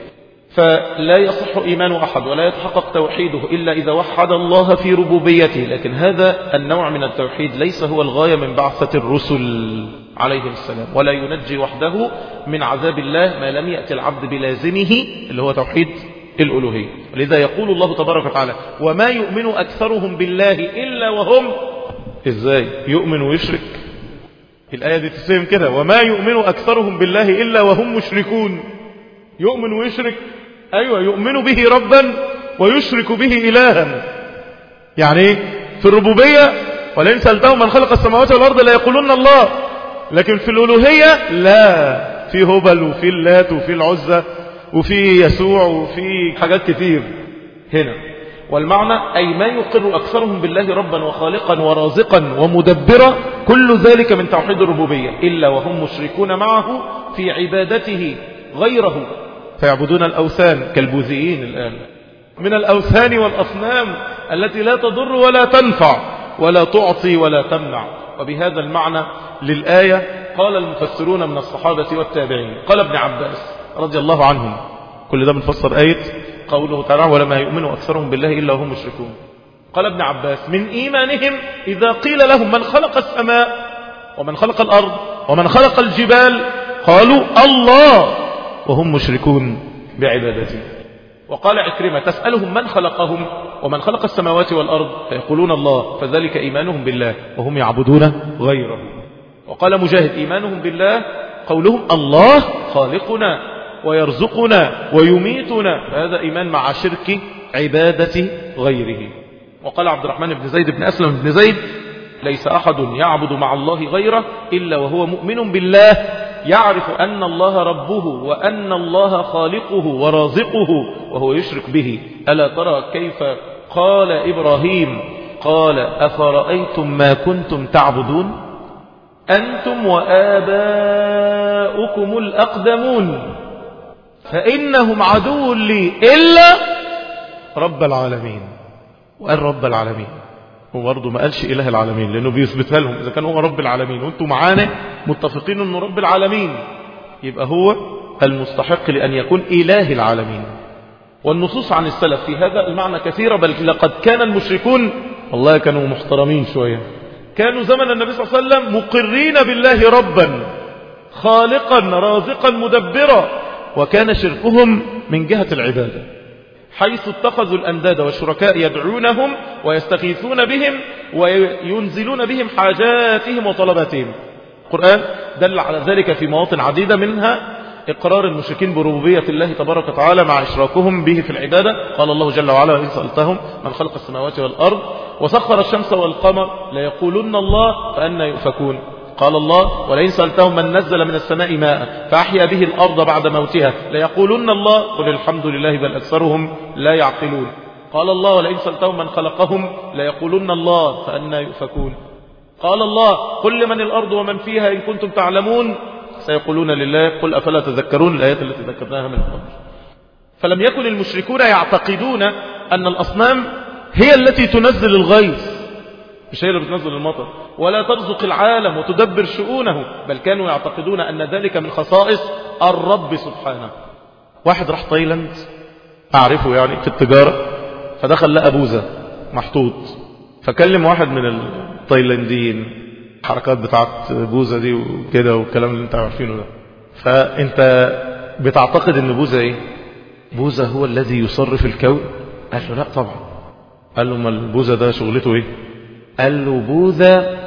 فلا يصح إيمان أحد ولا يتحقق توحيده إلا إذا وحد الله في ربوبيته لكن هذا النوع من التوحيد ليس هو الغاية من بعثة الرسل عليهم السلام ولا ينجي وحده من عذاب الله ما لم يأتي العبد بلازمه اللي هو توحيد الألوهية لذا يقول الله تبارك وتعالى وما يؤمن أكثرهم بالله إلا وهم إزاي يؤمن ويشرك الآية دي تسهم كده وما يؤمن أكثرهم بالله إلا وهم مشركون يؤمن ويشرك أيوة يؤمن به ربا ويشرك به إلها يعني ايه في الربوبية ولئن سألتهم من خلق السماوات والأرض لا يقولون الله لكن في الألوهية لا في هبل وفي اللات وفي العزة وفي يسوع وفي حاجات كتير هنا والمعنى أي ما يقر أكثرهم بالله ربا وخالقا ورازقا ومدبرا كل ذلك من توحيد الربوبية إلا وهم مشركون معه في عبادته غيره فيعبدون الأوثان كالبوذيين الآن من الأوثان والأصنام التي لا تضر ولا تنفع ولا تعطي ولا تمنع وبهذا المعنى للآية قال المفسرون من الصحابة والتابعين قال ابن عباس رضي الله عنهم كل ده بنفسر آية قوله تعالى ولما يؤمن أكثرهم بالله إلا وهم مشركون قال ابن عباس من إيمانهم إذا قيل لهم من خلق السماء ومن خلق الأرض ومن خلق الجبال قالوا الله وهم مشركون بعبادته وقال عكرمة تسألهم من خلقهم ومن خلق السماوات والأرض فيقولون الله فذلك إيمانهم بالله وهم يعبدون غيره وقال مجاهد إيمانهم بالله قولهم الله خالقنا ويرزقنا ويميتنا هذا إيمان مع شرك عبادة غيره وقال عبد الرحمن بن زيد بن أسلم بن زيد ليس أحد يعبد مع الله غيره إلا وهو مؤمن بالله يعرف أن الله ربه وأن الله خالقه ورازقه وهو يشرك به ألا ترى كيف قال إبراهيم قال أفرأيتم ما كنتم تعبدون أنتم وآباؤكم الأقدمون فإنهم عدو لي إلا رب العالمين وقال رب العالمين هو برضه ما قالش إله العالمين لأنه بيثبتها لهم إذا كان هو رب العالمين وأنتم معانا متفقين أنه رب العالمين يبقى هو المستحق لأن يكون إله العالمين والنصوص عن السلف في هذا المعنى كثيرة بل لقد كان المشركون والله كانوا محترمين شوية كانوا زمن النبي صلى الله عليه وسلم مقرين بالله ربا خالقا رازقا مدبرا وكان شركهم من جهة العبادة حيث اتخذوا الأنداد والشركاء يدعونهم ويستغيثون بهم وينزلون بهم حاجاتهم وطلباتهم القرآن دل على ذلك في مواطن عديدة منها إقرار المشركين بربوبية الله تبارك وتعالى مع إشراكهم به في العبادة قال الله جل وعلا إن سألتهم من خلق السماوات والأرض وسخر الشمس والقمر ليقولن الله فأنا يؤفكون قال الله ولئن سألتهم من نزل من السماء ماء فأحيا به الأرض بعد موتها ليقولن الله قل الحمد لله بل أكثرهم لا يعقلون قال الله ولئن سألتهم من خلقهم ليقولن الله فأنا يؤفكون قال الله قل لمن الأرض ومن فيها إن كنتم تعلمون سيقولون لله قل أفلا تذكرون الآيات التي ذكرناها من قبل فلم يكن المشركون يعتقدون أن الأصنام هي التي تنزل الغيث مش هي اللي بتنزل المطر ولا ترزق العالم وتدبر شؤونه بل كانوا يعتقدون أن ذلك من خصائص الرب سبحانه واحد راح تايلاند أعرفه يعني في التجارة فدخل لقى بوزة محطوط فكلم واحد من التايلانديين الحركات بتاعت بوزة دي وكده والكلام اللي انت عارفينه ده فانت بتعتقد ان بوزة ايه بوزة هو الذي يصرف الكون قال له لا طبعا قال له ما البوزة ده شغلته ايه قال له بوذا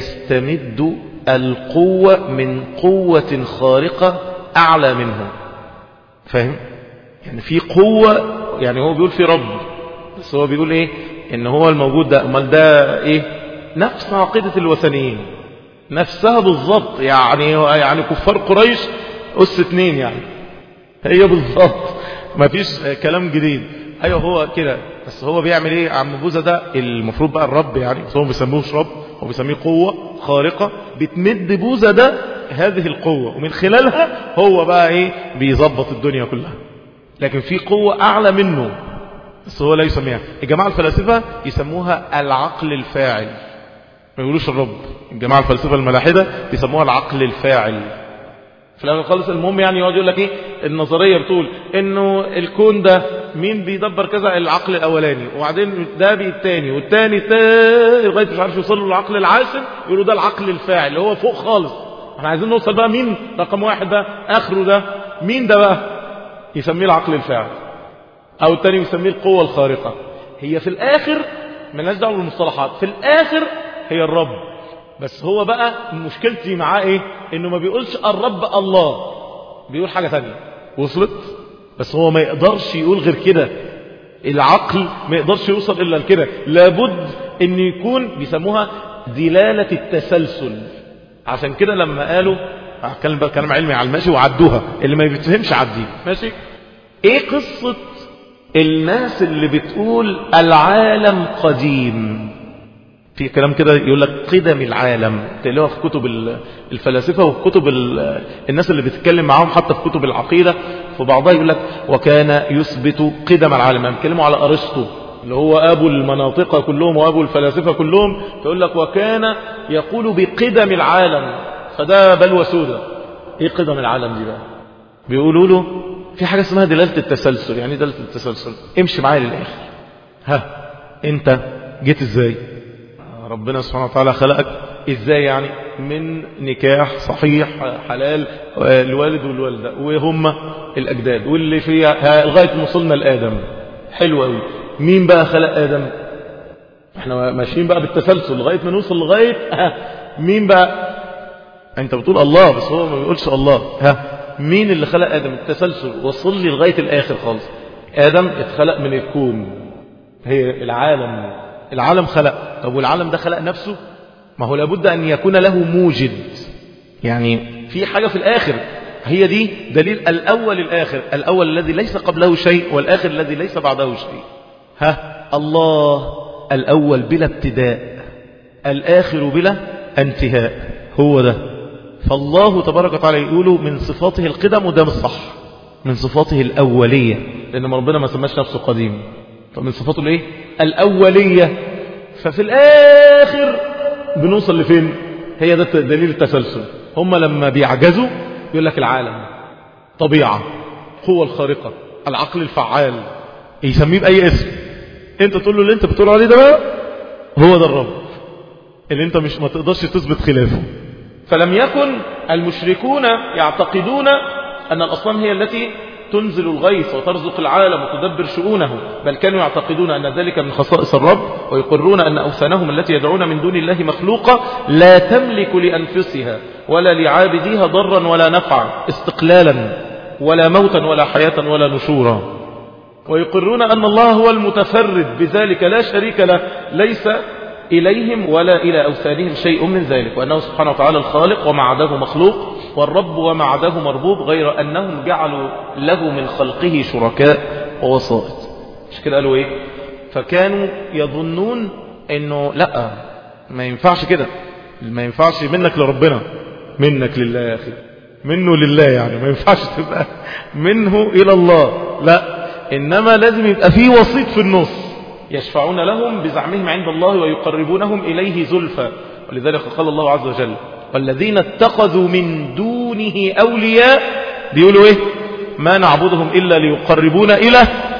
يستمد القوة من قوة خارقة أعلى منه فاهم يعني في قوة يعني هو بيقول في رب بس هو بيقول ايه ان هو الموجود ده امال ده ايه نفس عقيدة الوثنيين نفسها بالضبط يعني يعني كفار قريش أس اتنين يعني هي بالضبط ما فيش كلام جديد ايوه هو كده بس هو بيعمل ايه عم بوزة ده المفروض بقى الرب يعني بس هو ما بيسموهش رب هو بيسميه قوة خارقة بتمد بوزة ده هذه القوة ومن خلالها هو بقى ايه بيظبط الدنيا كلها لكن في قوة اعلى منه بس هو لا يسميها الجماعة الفلاسفة يسموها العقل الفاعل ما يقولوش الرب الجماعة الفلسفة الملاحدة يسموها العقل الفاعل في الاخر خالص المهم يعني يقعد يقول لك ايه النظريه بتقول انه الكون ده مين بيدبر كذا العقل الاولاني وبعدين ده بالتاني والتاني لغايه مش عارف يوصلوا للعقل العاشر يقولوا ده العقل الفاعل اللي هو فوق خالص احنا عايزين نوصل بقى مين رقم واحد ده اخره ده مين ده بقى يسميه العقل الفاعل او التاني يسميه القوه الخارقه هي في الاخر مالناش دعوه بالمصطلحات في الاخر هي الرب بس هو بقى مشكلتي معاه ايه انه ما بيقولش الرب الله بيقول حاجة ثانية وصلت بس هو ما يقدرش يقول غير كده العقل ما يقدرش يوصل الا لكده لابد ان يكون بيسموها دلالة التسلسل عشان كده لما قالوا هتكلم بقى كلام علمي على الماشي وعدوها اللي ما بيتفهمش عديه ماشي ايه قصة الناس اللي بتقول العالم قديم في كلام كده يقول لك قدم العالم تلاقوها في كتب الفلاسفة وفي كتب الناس اللي بتتكلم معاهم حتى في كتب العقيدة في بعضها يقول لك وكان يثبت قدم العالم يعني بيتكلموا على أرسطو اللي هو أبو المناطق كلهم وأبو الفلاسفة كلهم فيقول لك وكان يقول بقدم العالم فده بلوى سودة ايه قدم العالم دي بقى بيقولوا له في حاجة اسمها دلالة التسلسل يعني دلالة التسلسل امشي معايا للآخر ها انت جيت ازاي ربنا سبحانه وتعالى خلقك ازاي يعني من نكاح صحيح حلال الوالد والوالدة وهم الأجداد واللي فيها لغاية ما وصلنا لآدم حلو قوي مين بقى خلق آدم احنا ماشيين بقى بالتسلسل لغاية ما نوصل لغاية ها مين بقى انت بتقول الله بس هو ما بيقولش الله ها مين اللي خلق آدم التسلسل وصل لي لغاية الآخر خالص آدم اتخلق من الكون هي العالم العالم خلق طب والعالم ده خلق نفسه ما هو لابد أن يكون له موجد يعني في حاجة في الآخر هي دي دليل الأول الآخر الأول الذي ليس قبله شيء والآخر الذي ليس بعده شيء ها الله الأول بلا ابتداء الآخر بلا انتهاء هو ده فالله تبارك وتعالى يقول من صفاته القدم وده مش صح من صفاته الأولية لأن ربنا ما سماش نفسه قديم فمن صفاته الايه الأولية ففي الآخر بنوصل لفين هي ده دليل التسلسل هم لما بيعجزوا يقول لك العالم طبيعة قوة الخارقة العقل الفعال يسميه بأي اسم انت تقول له اللي انت بتقول عليه ده بقى هو ده الرب اللي انت مش ما تقدرش تثبت خلافه فلم يكن المشركون يعتقدون أن الأصنام هي التي تنزل الغيث وترزق العالم وتدبر شؤونه بل كانوا يعتقدون أن ذلك من خصائص الرب ويقرون أن أوثانهم التي يدعون من دون الله مخلوقة لا تملك لأنفسها ولا لعابديها ضرا ولا نفعا استقلالا ولا موتا ولا حياة ولا نشورا ويقرون أن الله هو المتفرد بذلك لا شريك له ليس إليهم ولا إلى أوثانهم شيء من ذلك وأنه سبحانه وتعالى الخالق وما عداه مخلوق والرب وما عداه مربوب غير أنهم جعلوا له من خلقه شركاء ووسائط مش كده قالوا إيه فكانوا يظنون أنه لا ما ينفعش كده ما ينفعش منك لربنا منك لله يا أخي منه لله يعني ما ينفعش تبقى منه إلى الله لا إنما لازم يبقى فيه وسيط في النص يشفعون لهم بزعمهم عند الله ويقربونهم إليه زلفى ولذلك قال الله عز وجل والذين اتخذوا من دونه أولياء بيقولوا إيه ما نعبدهم إلا ليقربونا إلى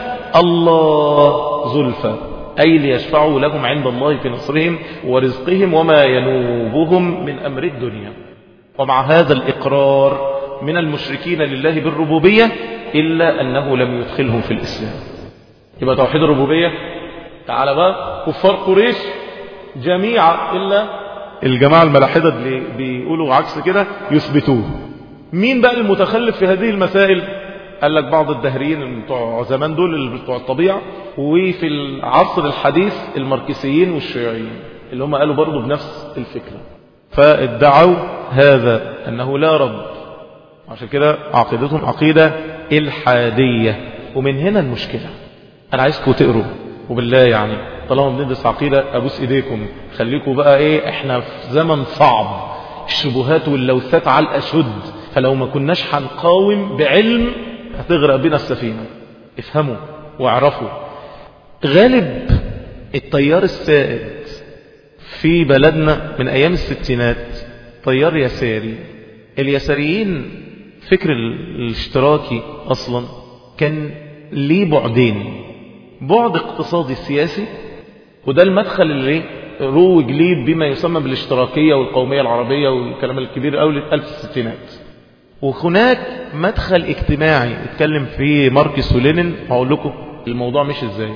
الله زلفى أي ليشفعوا لهم عند الله في نصرهم ورزقهم وما ينوبهم من أمر الدنيا ومع هذا الإقرار من المشركين لله بالربوبية إلا أنه لم يدخلهم في الإسلام يبقى توحيد الربوبية تعال بقى كفار قريش جميعا إلا الجماعة الملاحدة اللي بيقولوا عكس كده يثبتوه مين بقى المتخلف في هذه المسائل قال لك بعض الدهريين بتوع زمان دول بتوع الطبيعة وفي العصر الحديث الماركسيين والشيوعيين اللي هم قالوا برضه بنفس الفكرة فادعوا هذا أنه لا رب عشان كده عقيدتهم عقيدة الحادية ومن هنا المشكلة أنا عايزكم تقروا وبالله يعني طالما بندرس عقيدة أبوس إيديكم خليكم بقى إيه إحنا في زمن صعب الشبهات واللوثات على الأشد فلو ما كناش هنقاوم بعلم هتغرق بنا السفينة افهموا واعرفوا غالب التيار السائد في بلدنا من أيام الستينات تيار يساري اليساريين فكر الاشتراكي أصلا كان ليه بعدين بعد اقتصادي سياسي وده المدخل اللي روج ليه بما يسمى بالاشتراكية والقومية العربية والكلام الكبير قوي لألف الستينات وهناك مدخل اجتماعي اتكلم فيه ماركس ولينين هقول لكم الموضوع مش ازاي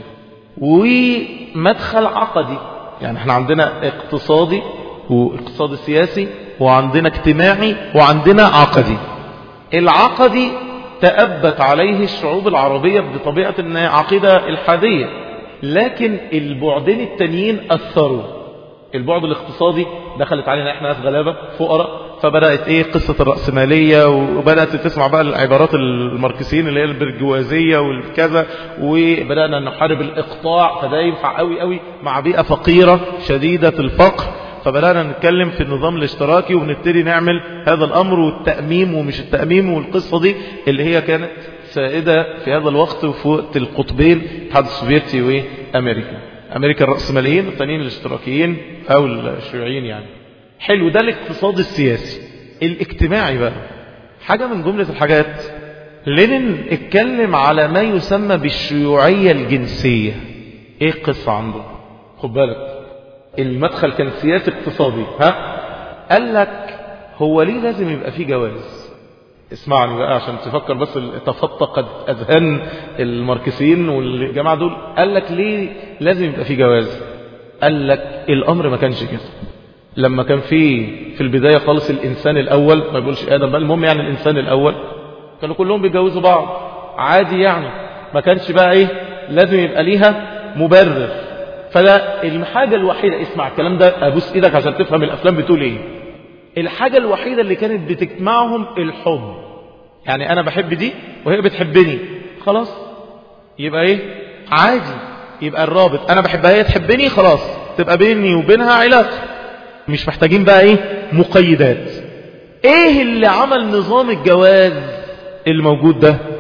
ومدخل عقدي يعني احنا عندنا اقتصادي واقتصاد سياسي وعندنا اجتماعي وعندنا عقدي العقدي تأبت عليه الشعوب العربية بطبيعة انها عقيدة الحادية لكن البعدين التانيين أثروا البعد الاقتصادي دخلت علينا احنا ناس غلابة فقراء فبدأت ايه قصة الرأسمالية وبدأت تسمع بقى العبارات الماركسيين اللي هي البرجوازية والكذا وبدأنا نحارب الإقطاع فده ينفع قوي قوي مع بيئة فقيرة شديدة الفقر فبدأنا نتكلم في النظام الاشتراكي ونبتدي نعمل هذا الأمر والتأميم ومش التأميم والقصة دي اللي هي كانت سائدة في هذا الوقت وفي وقت القطبين الاتحاد السوفيتي وأمريكا أمريكا الرأسماليين والتانيين الاشتراكيين أو الشيوعيين يعني حلو ده الاقتصاد السياسي الاجتماعي بقى حاجة من جملة الحاجات لينين اتكلم على ما يسمى بالشيوعية الجنسية ايه القصة عنده خد بالك المدخل كان سياسي اقتصادي ها قال لك هو ليه لازم يبقى فيه جواز اسمعني بقى عشان تفكر بس تفتق اذهان الماركسيين والجماعه دول قال لك ليه لازم يبقى فيه جواز قال لك الامر ما كانش كده لما كان في في البدايه خالص الانسان الاول ما يقولش ادم بقى المهم يعني الانسان الاول كانوا كلهم بيتجوزوا بعض عادي يعني ما كانش بقى ايه لازم يبقى ليها مبرر فده الحاجة الوحيدة اسمع الكلام ده ابوس ايدك عشان تفهم الافلام بتقول ايه الحاجة الوحيدة اللي كانت بتجمعهم الحب يعني انا بحب دي وهي بتحبني خلاص يبقى ايه عادي يبقى الرابط انا بحبها هي تحبني خلاص تبقى بيني وبينها علاقة مش محتاجين بقى ايه مقيدات ايه اللي عمل نظام الجواز الموجود ده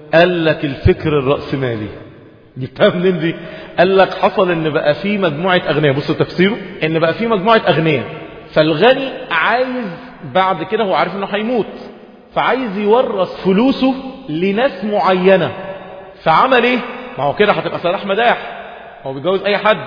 قال لك الفكر الرأسمالي جبتها منين دي قال لك حصل ان بقى في مجموعة اغنياء بص تفسيره ان بقى في مجموعة اغنياء فالغني عايز بعد كده هو عارف انه هيموت فعايز يورث فلوسه لناس معينة فعمل ايه ما هو كده هتبقى سلاح مداح هو بيتجوز اي حد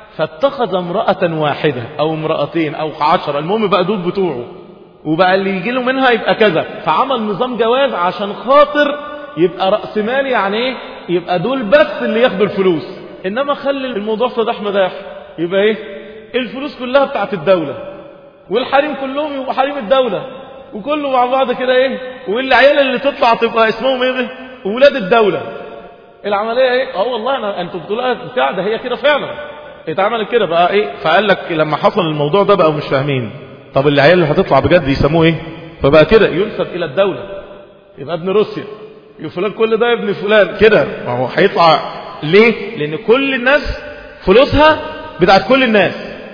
فاتخذ امرأة واحدة او امرأتين او عشرة المهم بقى دول بتوعه وبقى اللي يجي له منها يبقى كذا فعمل نظام جواز عشان خاطر يبقى رأس مال يعني ايه يبقى دول بس اللي ياخدوا الفلوس انما خلي الموضوع صداح مداح يبقى ايه الفلوس كلها بتاعت الدولة والحريم كلهم يبقوا حريم الدولة وكله مع بعض كده ايه والعيال اللي تطلع تبقى اسمهم ايه ده ولاد الدولة العملية ايه اه والله انا انتوا بتقولوا بتاع ده هي كده فعلا اتعملت كده بقى ايه فقال لك لما حصل الموضوع ده بقوا مش فاهمين طب العيال اللي هتطلع بجد يسموه ايه فبقى كده ينسب الى الدولة يبقى ابن روسيا يبقى فلان كل ده ابن فلان كده ما هو هيطلع ليه لان كل الناس فلوسها بتاعت كل الناس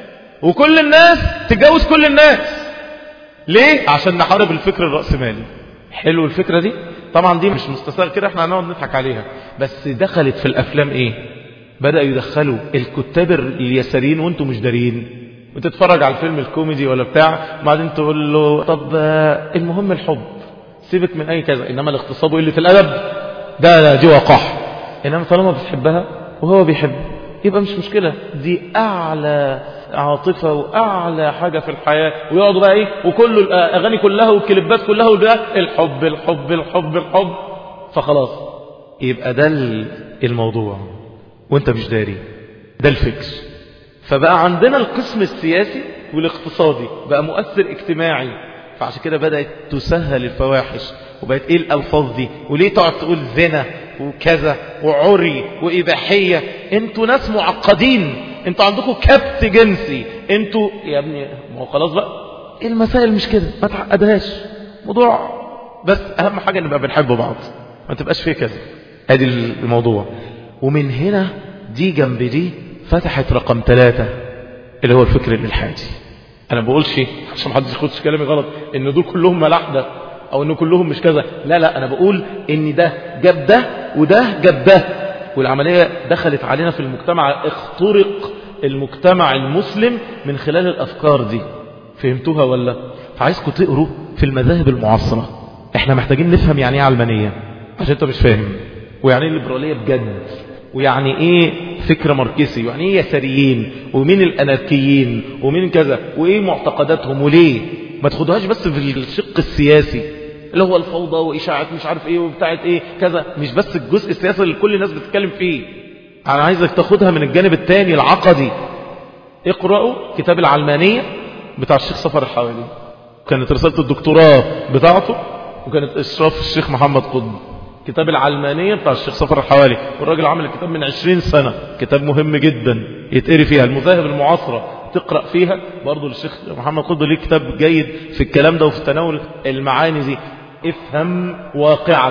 وكل الناس تتجوز كل الناس ليه عشان نحارب الفكر الرأسمالي حلو الفكرة دي طبعا دي مش مستساغ كده احنا هنقعد نضحك عليها بس دخلت في الافلام ايه بدأ يدخلوا الكتاب اليساريين وانتم مش دارين وتتفرج على الفيلم الكوميدي ولا بتاع بعدين تقول له طب المهم الحب سيبك من اي كذا انما الاغتصاب وقله الادب ده لا دي وقح انما طالما بتحبها وهو بيحب يبقى مش مشكلة دي اعلى عاطفة واعلى حاجة في الحياة ويقعدوا بقى ايه وكل الاغاني كلها والكليبات كلها والبقى الحب الحب الحب الحب فخلاص يبقى ده الموضوع وانت مش داري ده الفكر فبقى عندنا القسم السياسي والاقتصادي بقى مؤثر اجتماعي فعشان كده بدأت تسهل الفواحش وبقت ايه الالفاظ دي وليه تقعد تقول زنا وكذا وعري وإباحية انتوا ناس معقدين انتوا عندكم كبت جنسي انتوا يا ابني ما هو خلاص بقى المسائل مش كده ما تعقدهاش موضوع بس اهم حاجة نبقى بنحب بعض ما تبقاش فيه كذا ادي الموضوع ومن هنا دي جنب دي فتحت رقم ثلاثة اللي هو الفكر الالحادي انا ما بقولش عشان محدش ياخدش كلامي غلط ان دول كلهم ملاحده او ان كلهم مش كذا لا لا انا بقول ان ده جاب ده وده جاب ده والعمليه دخلت علينا في المجتمع اخترق المجتمع المسلم من خلال الافكار دي فهمتوها ولا فعايزكم تقروا في المذاهب المعاصره احنا محتاجين نفهم يعني ايه علمانيه عشان انت مش فاهم ويعني ايه الليبراليه بجد ويعني ايه فكر ماركسي ويعني ايه يساريين ومين الاناركيين ومين كذا وايه معتقداتهم وليه ما تاخدوهاش بس في الشق السياسي اللي هو الفوضى واشاعه مش عارف ايه وبتاعه ايه كذا مش بس الجزء السياسي اللي كل الناس بتتكلم فيه انا عايزك تاخدها من الجانب الثاني العقدي اقرأوا كتاب العلمانية بتاع الشيخ صفر الحوالي كانت رسالة الدكتوراه بتاعته وكانت اشراف الشيخ محمد قطب كتاب العلمانية بتاع الشيخ صفر الحوالي والراجل عمل الكتاب من عشرين سنة كتاب مهم جدا يتقري فيها المذاهب المعاصرة تقرأ فيها برضو للشيخ محمد قطب ليه كتاب جيد في الكلام ده وفي تناول المعاني دي افهم واقعك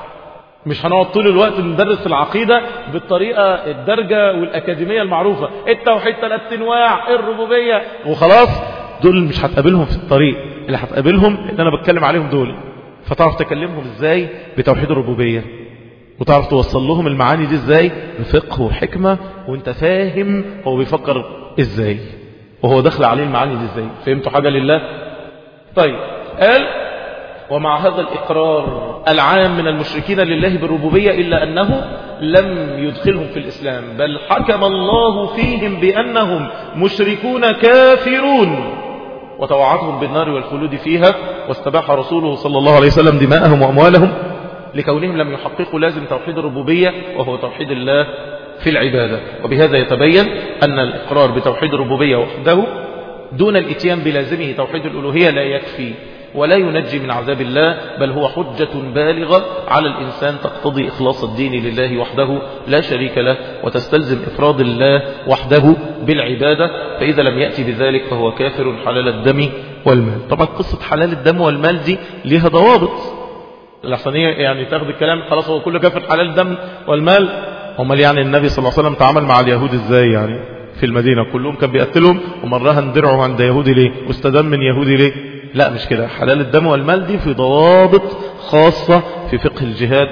مش هنقعد طول الوقت ندرس العقيدة بالطريقة الدرجة والأكاديمية المعروفة التوحيد ثلاث انواع الربوبية وخلاص دول مش هتقابلهم في الطريق اللي هتقابلهم اللي أنا بتكلم عليهم دول فتعرف تكلمهم ازاي بتوحيد الربوبية وتعرف توصل لهم المعاني دي ازاي بفقه وحكمة وانت فاهم هو بيفكر ازاي وهو دخل عليه المعاني دي ازاي فهمتوا حاجة لله طيب قال ومع هذا الإقرار العام من المشركين لله بالربوبية إلا أنه لم يدخلهم في الإسلام بل حكم الله فيهم بأنهم مشركون كافرون وتوعدهم بالنار والخلود فيها واستباح رسوله صلى الله عليه وسلم دماءهم وأموالهم لكونهم لم يحققوا لازم توحيد الربوبية وهو توحيد الله في العبادة وبهذا يتبين أن الإقرار بتوحيد الربوبية وحده دون الاتيان بلازمه توحيد الألوهية لا يكفي ولا ينجي من عذاب الله بل هو حجة بالغة على الإنسان تقتضي إخلاص الدين لله وحده لا شريك له وتستلزم إفراد الله وحده بالعبادة فإذا لم يأتي بذلك فهو كافر حلال الدم والمال طبعا قصة حلال الدم والمال دي لها ضوابط الأحسنية يعني تاخد الكلام خلاص هو كله كافر حلال الدم والمال هم يعني النبي صلى الله عليه وسلم تعامل مع اليهود ازاي يعني في المدينة كلهم كان بيقتلهم ومرها درعه عند يهودي ليه واستدم من يهودي ليه لا مش كده حلال الدم والمال دي في ضوابط خاصة في فقه الجهاد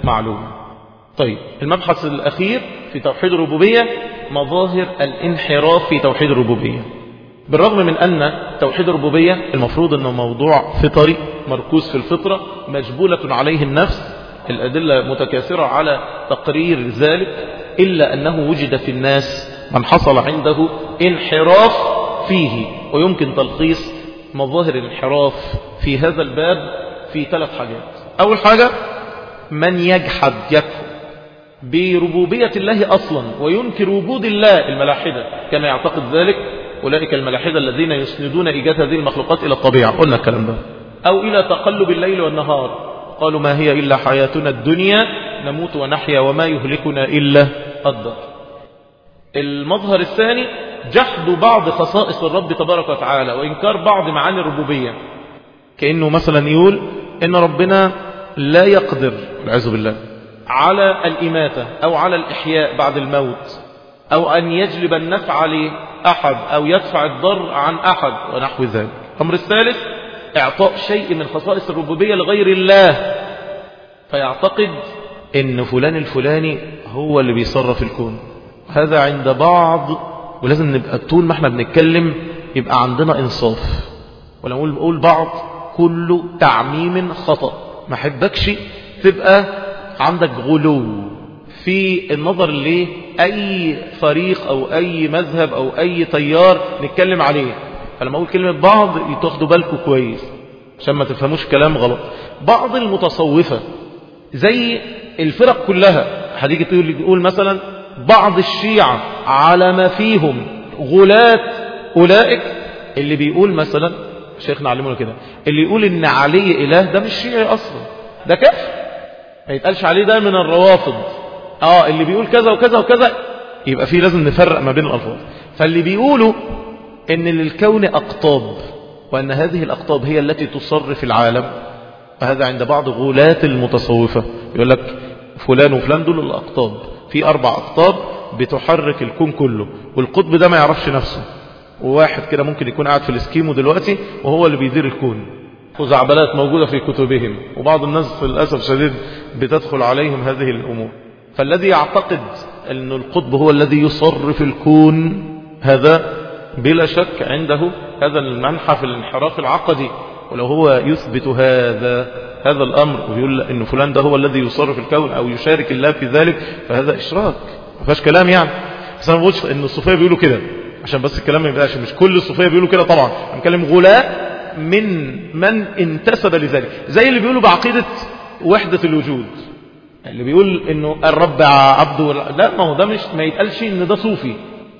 معلوم طيب المبحث الأخير في توحيد الربوبية مظاهر الانحراف في توحيد الربوبية بالرغم من أن توحيد الربوبية المفروض أنه موضوع فطري مركوز في الفطرة مجبولة عليه النفس الأدلة متكاثرة على تقرير ذلك إلا أنه وجد في الناس من حصل عنده انحراف فيه ويمكن تلخيص مظاهر الانحراف في هذا الباب في ثلاث حاجات أول حاجة من يجحد يكفر بربوبية الله أصلا وينكر وجود الله الملاحدة كما يعتقد ذلك أولئك الملاحدة الذين يسندون إيجاد هذه المخلوقات إلى الطبيعة قلنا الكلام ده أو إلى تقلب الليل والنهار قالوا ما هي إلا حياتنا الدنيا نموت ونحيا وما يهلكنا إلا الدار المظهر الثاني جحد بعض خصائص الرب تبارك وتعالى وإنكار بعض معاني الربوبية كأنه مثلا يقول إن ربنا لا يقدر والعياذ بالله على الإماتة أو على الإحياء بعد الموت أو أن يجلب النفع لأحد أو يدفع الضر عن أحد ونحو ذلك الأمر الثالث إعطاء شيء من خصائص الربوبية لغير الله فيعتقد إن فلان الفلاني هو اللي بيصرف الكون هذا عند بعض ولازم نبقى طول ما احنا بنتكلم يبقى عندنا إنصاف ولما نقول بقول بعض كله تعميم خطأ ما حبكش تبقى عندك غلو في النظر لأي فريق أو أي مذهب أو أي تيار نتكلم عليه فلما أقول كلمة بعض تاخدوا بالكم كويس عشان ما تفهموش كلام غلط بعض المتصوفة زي الفرق كلها هتيجي تقول تقول مثلا بعض الشيعة على ما فيهم غلاة أولئك اللي بيقول مثلا شيخنا علمونا كده اللي يقول ان علي إله ده مش شيعي أصلا ده كافر ما يتقالش عليه ده من الروافض اه اللي بيقول كذا وكذا وكذا يبقى فيه لازم نفرق ما بين الألفاظ فاللي بيقولوا ان للكون أقطاب وأن هذه الأقطاب هي التي تصرف العالم وهذا عند بعض غلاة المتصوفة يقول لك فلان وفلان دول الأقطاب في أربع أقطاب بتحرك الكون كله والقطب ده ما يعرفش نفسه وواحد كده ممكن يكون قاعد في الاسكيمو دلوقتي وهو اللي بيدير الكون خزعبلات موجودة في كتبهم وبعض الناس للأسف الشديد بتدخل عليهم هذه الأمور فالذي يعتقد أن القطب هو الذي يصرف الكون هذا بلا شك عنده هذا المنحى في الانحراف العقدي ولو هو يثبت هذا هذا الأمر ويقول أن فلان ده هو الذي يصرف الكون أو يشارك الله في ذلك فهذا إشراك ما فيهاش كلام يعني بس أنا بقولش أن الصوفية بيقولوا كده عشان بس الكلام ما يبقاش مش كل الصوفية بيقولوا كده طبعا أنا بتكلم غلاء من من انتسب لذلك زي اللي بيقولوا بعقيدة وحدة الوجود اللي بيقول انه الرب عبده لا ما هو ده مش ما يتقالش ان ده صوفي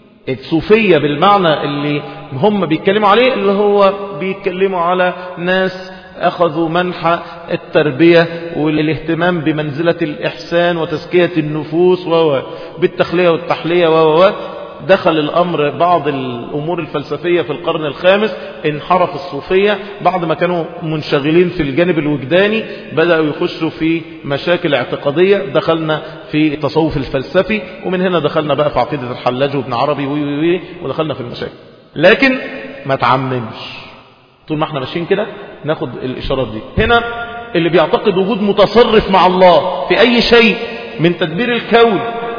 الصوفية بالمعنى اللي هم بيتكلموا عليه اللي هو بيتكلموا على ناس أخذوا منحى التربية والاهتمام بمنزلة الإحسان وتزكية النفوس بالتخلية والتحلية و دخل الأمر بعض الأمور الفلسفية في القرن الخامس انحرف الصوفية بعد ما كانوا منشغلين في الجانب الوجداني بدأوا يخشوا في مشاكل اعتقادية دخلنا في التصوف الفلسفي ومن هنا دخلنا بقى في عقيدة الحلاج وابن عربي وي وي وي ودخلنا في المشاكل لكن ما تعممش طول ما احنا ماشيين كده ناخد الإشارات دي هنا اللي بيعتقد وجود متصرف مع الله في أي شيء من تدبير الكون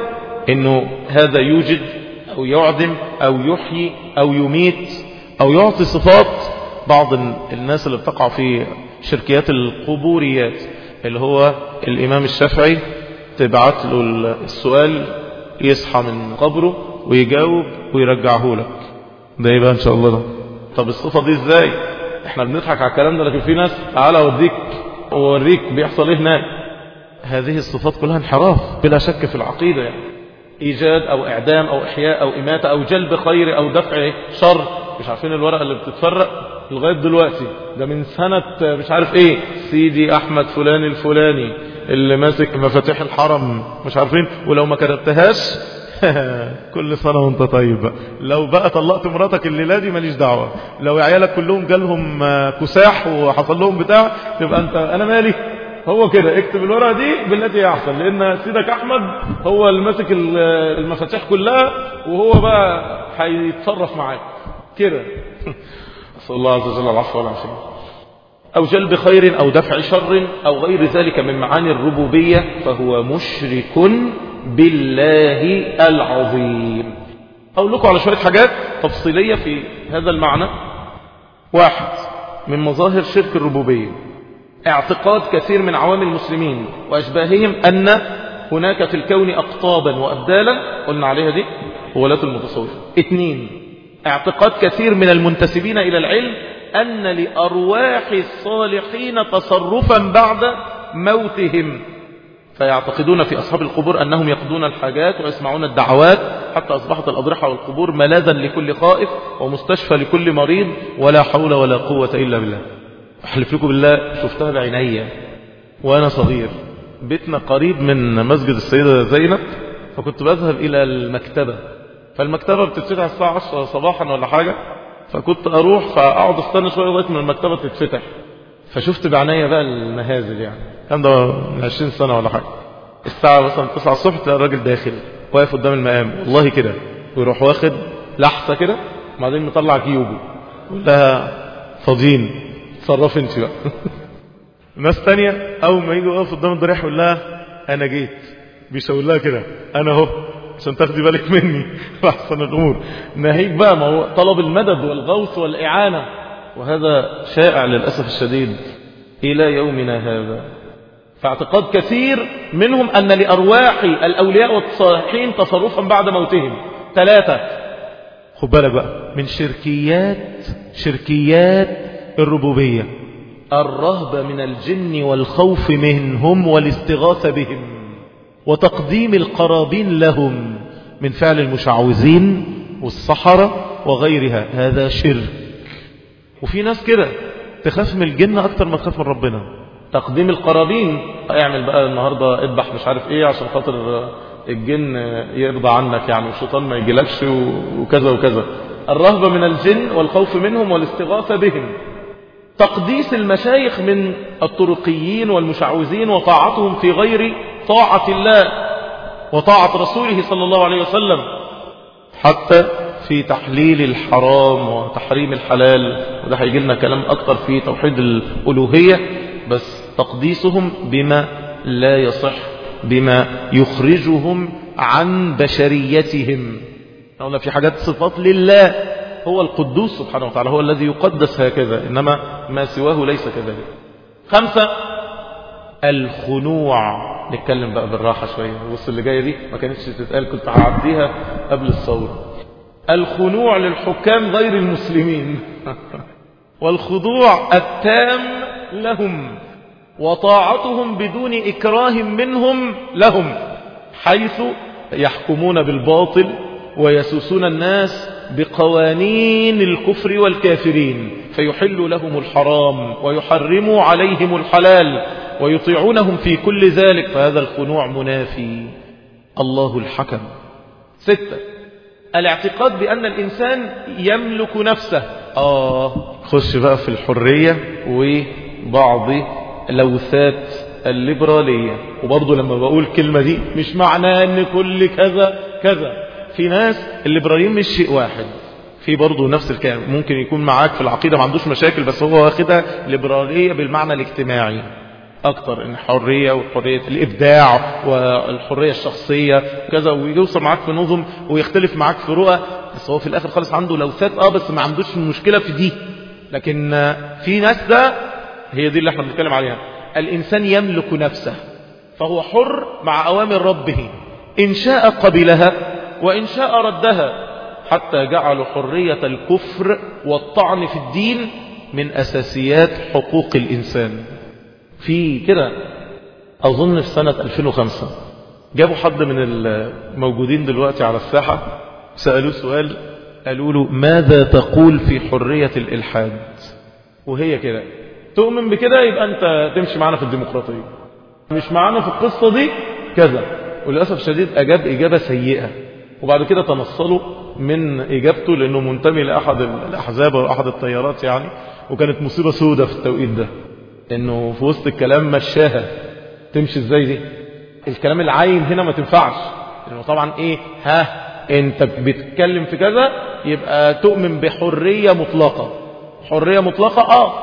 انه هذا يوجد أو يعدم أو يحيي أو يميت أو يعطي صفات بعض الناس اللي بتقع في شركيات القبوريات اللي هو الإمام الشافعي تبعت له السؤال يصحى من قبره ويجاوب ويرجعه لك ده يبقى إن شاء الله ده طب الصفة دي إزاي احنا بنضحك على الكلام ده لكن في ناس تعالى أوديك ووريك بيحصل ايه هناك هذه الصفات كلها انحراف بلا شك في العقيدة يعني إيجاد أو إعدام أو إحياء أو إماتة أو جلب خير أو دفع شر مش عارفين الورقة اللي بتتفرق لغاية دلوقتي ده من سنة مش عارف إيه سيدي أحمد فلان الفلاني اللي ماسك مفاتيح الحرم مش عارفين ولو ما كتبتهاش كل سنة وانت طيب بقى. لو بقى طلقت مراتك الليلة دي ماليش دعوة لو عيالك كلهم جالهم كساح وحصل لهم بتاع تبقى انت انا مالي هو كده اكتب الورقة دي بالتي هي احسن لان سيدك احمد هو اللي ماسك المفاتيح كلها وهو بقى هيتصرف معاك كده اسال الله عز وجل العفو والعافيه أو جلب خير أو دفع شر أو غير ذلك من معاني الربوبية فهو مشرك بالله العظيم أقول لكم على شوية حاجات تفصيلية في هذا المعنى واحد من مظاهر شرك الربوبية اعتقاد كثير من عوام المسلمين وأشباههم أن هناك في الكون أقطابا وأبدالا قلنا عليها دي ولاة المتصوفة اثنين اعتقاد كثير من المنتسبين إلى العلم أن لأرواح الصالحين تصرفا بعد موتهم فيعتقدون في أصحاب القبور أنهم يقضون الحاجات ويسمعون الدعوات حتى أصبحت الأضرحة والقبور ملاذا لكل خائف ومستشفى لكل مريض ولا حول ولا قوة إلا بالله أحلف لكم بالله شفتها بعيني وأنا صغير بيتنا قريب من مسجد السيدة زينب فكنت بذهب إلى المكتبة فالمكتبة بتتفتح الساعة 10 صباحا ولا حاجة فكنت أروح فأقعد استنى شوية لغاية من المكتبة تتفتح فشفت بعناية بقى المهازل يعني كان ده من 20 سنة ولا حاجة الساعة مثلا 9 الصبح تلاقي الراجل داخل واقف قدام المقام والله كده ويروح واخد لحظة كده وبعدين مطلع جيوبه يقول لها فاضيين تصرفي انت بقى ناس تانية أول ما يجي يقف قدام الضريح يقول لها أنا جيت بيشاور لها كده أنا أهو عشان تاخدي بالك مني أحسن الأمور ناهيك بقى ما هو طلب المدد والغوث والإعانة وهذا شائع للأسف الشديد إلى يومنا هذا فاعتقاد كثير منهم أن لأرواح الأولياء والصالحين تصرفا بعد موتهم ثلاثة خد بالك بقى من شركيات شركيات الربوبية الرهبة من الجن والخوف منهم والاستغاثة بهم وتقديم القرابين لهم من فعل المشعوذين والصحراء وغيرها هذا شرك وفي ناس كده تخاف من الجن أكتر ما تخاف من ربنا تقديم القرابين اعمل بقى النهاردة اذبح مش عارف ايه عشان خاطر الجن يرضى عنك يعني والشيطان ما يجيلكش وكذا وكذا الرهبة من الجن والخوف منهم والاستغاثة بهم تقديس المشايخ من الطرقيين والمشعوذين وطاعتهم في غير طاعة الله وطاعة رسوله صلى الله عليه وسلم حتى في تحليل الحرام وتحريم الحلال وده هيجي لنا كلام أكتر في توحيد الألوهية بس تقديسهم بما لا يصح بما يخرجهم عن بشريتهم قلنا في حاجات صفات لله هو القدوس سبحانه وتعالى هو الذي يقدس هكذا إنما ما سواه ليس كذلك خمسة الخنوع نتكلم بقى بالراحة شوية بص اللي جاية دي ما كانتش تتقال كنت هعديها قبل الثورة الخنوع للحكام غير المسلمين والخضوع التام لهم وطاعتهم بدون إكراه منهم لهم حيث يحكمون بالباطل ويسوسون الناس بقوانين الكفر والكافرين فيحل لهم الحرام ويحرم عليهم الحلال ويطيعونهم في كل ذلك فهذا الخنوع منافي الله الحكم ستة الاعتقاد بأن الإنسان يملك نفسه آه خش بقى في الحرية وبعض لوثات الليبرالية وبرضه لما بقول كلمة دي مش معناه ان كل كذا كذا في ناس الليبراليين مش شيء واحد في برضه نفس الكلام ممكن يكون معاك في العقيدة ما عندوش مشاكل بس هو واخدها ليبرالية بالمعنى الاجتماعي أكتر إن حرية وحرية الإبداع والحرية الشخصية وكذا ويوصل معاك في نظم ويختلف معاك في رؤى بس هو في الآخر خالص عنده لوثات آه بس ما عندوش مشكلة في دي لكن في ناس ده هي دي اللي احنا بنتكلم عليها الإنسان يملك نفسه فهو حر مع أوامر ربه إن شاء قبلها وإن شاء ردها حتى جعلوا حرية الكفر والطعن في الدين من أساسيات حقوق الإنسان في كده أظن في سنة 2005 جابوا حد من الموجودين دلوقتي على الساحة سألوه سؤال قالوا له ماذا تقول في حرية الإلحاد وهي كده تؤمن بكده يبقى أنت تمشي معنا في الديمقراطية مش معنا في القصة دي كذا وللأسف الشديد أجاب إجابة سيئة وبعد كده تنصلوا من إجابته لأنه منتمي لأحد الأحزاب أو أحد التيارات يعني وكانت مصيبة سودة في التوقيت ده انه في وسط الكلام مشاها تمشي ازاي دي الكلام العين هنا ما تنفعش لانه طبعا ايه ها انت بتتكلم في كذا يبقى تؤمن بحرية مطلقة حرية مطلقة اه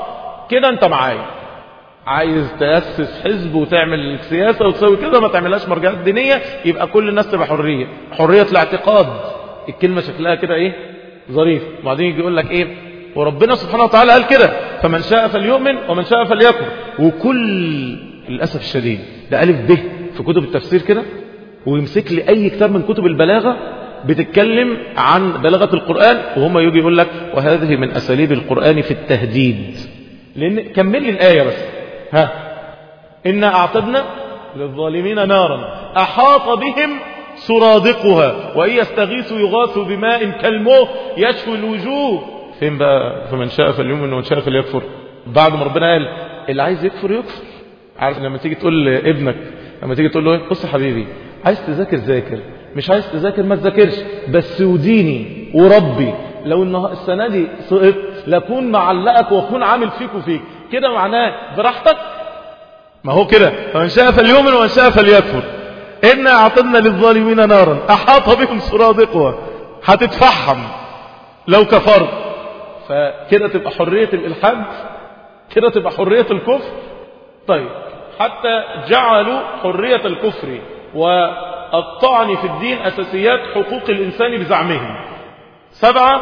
كده انت معايا عايز تأسس حزب وتعمل سياسة وتسوي كده ما تعملهاش مرجعات دينية يبقى كل الناس تبقى حرية حرية الاعتقاد الكلمة شكلها كده ايه ظريف وبعدين يجي يقول لك ايه وربنا سبحانه وتعالى قال كده فمن شاء فليؤمن ومن شاء فليكفر وكل للأسف الشديد ده ألف به في كتب التفسير كده ويمسك لي أي كتاب من كتب البلاغة بتتكلم عن بلاغة القرآن وهم يجي يقول لك وهذه من أساليب القرآن في التهديد لأن كمل لي الآية بس ها إنا أعتدنا للظالمين نارا أحاط بهم سرادقها وإن يستغيثوا يغاثوا بماء كالموه يشفي الوجوه فين بقى فمن شاء فليؤمن ومن شاء فليكفر بعد ما ربنا قال اللي عايز يكفر يكفر عارف لما تيجي تقول لابنك لما تيجي تقول له ايه بص يا حبيبي عايز تذاكر ذاكر مش عايز تذاكر ما تذاكرش بس وديني وربي لو ان السنه دي سقطت لكون معلقك واكون عامل فيك وفيك كده معناه براحتك ما هو كده فمن شاء فليؤمن ومن شاء فليكفر إنا أعطنا للظالمين نارا أحاط بهم سرادقها هتتفحم لو كفرت فكده تبقى حرية الإلحاد كده تبقى حرية الكفر طيب حتى جعلوا حرية الكفر والطعن في الدين أساسيات حقوق الإنسان بزعمهم سبعة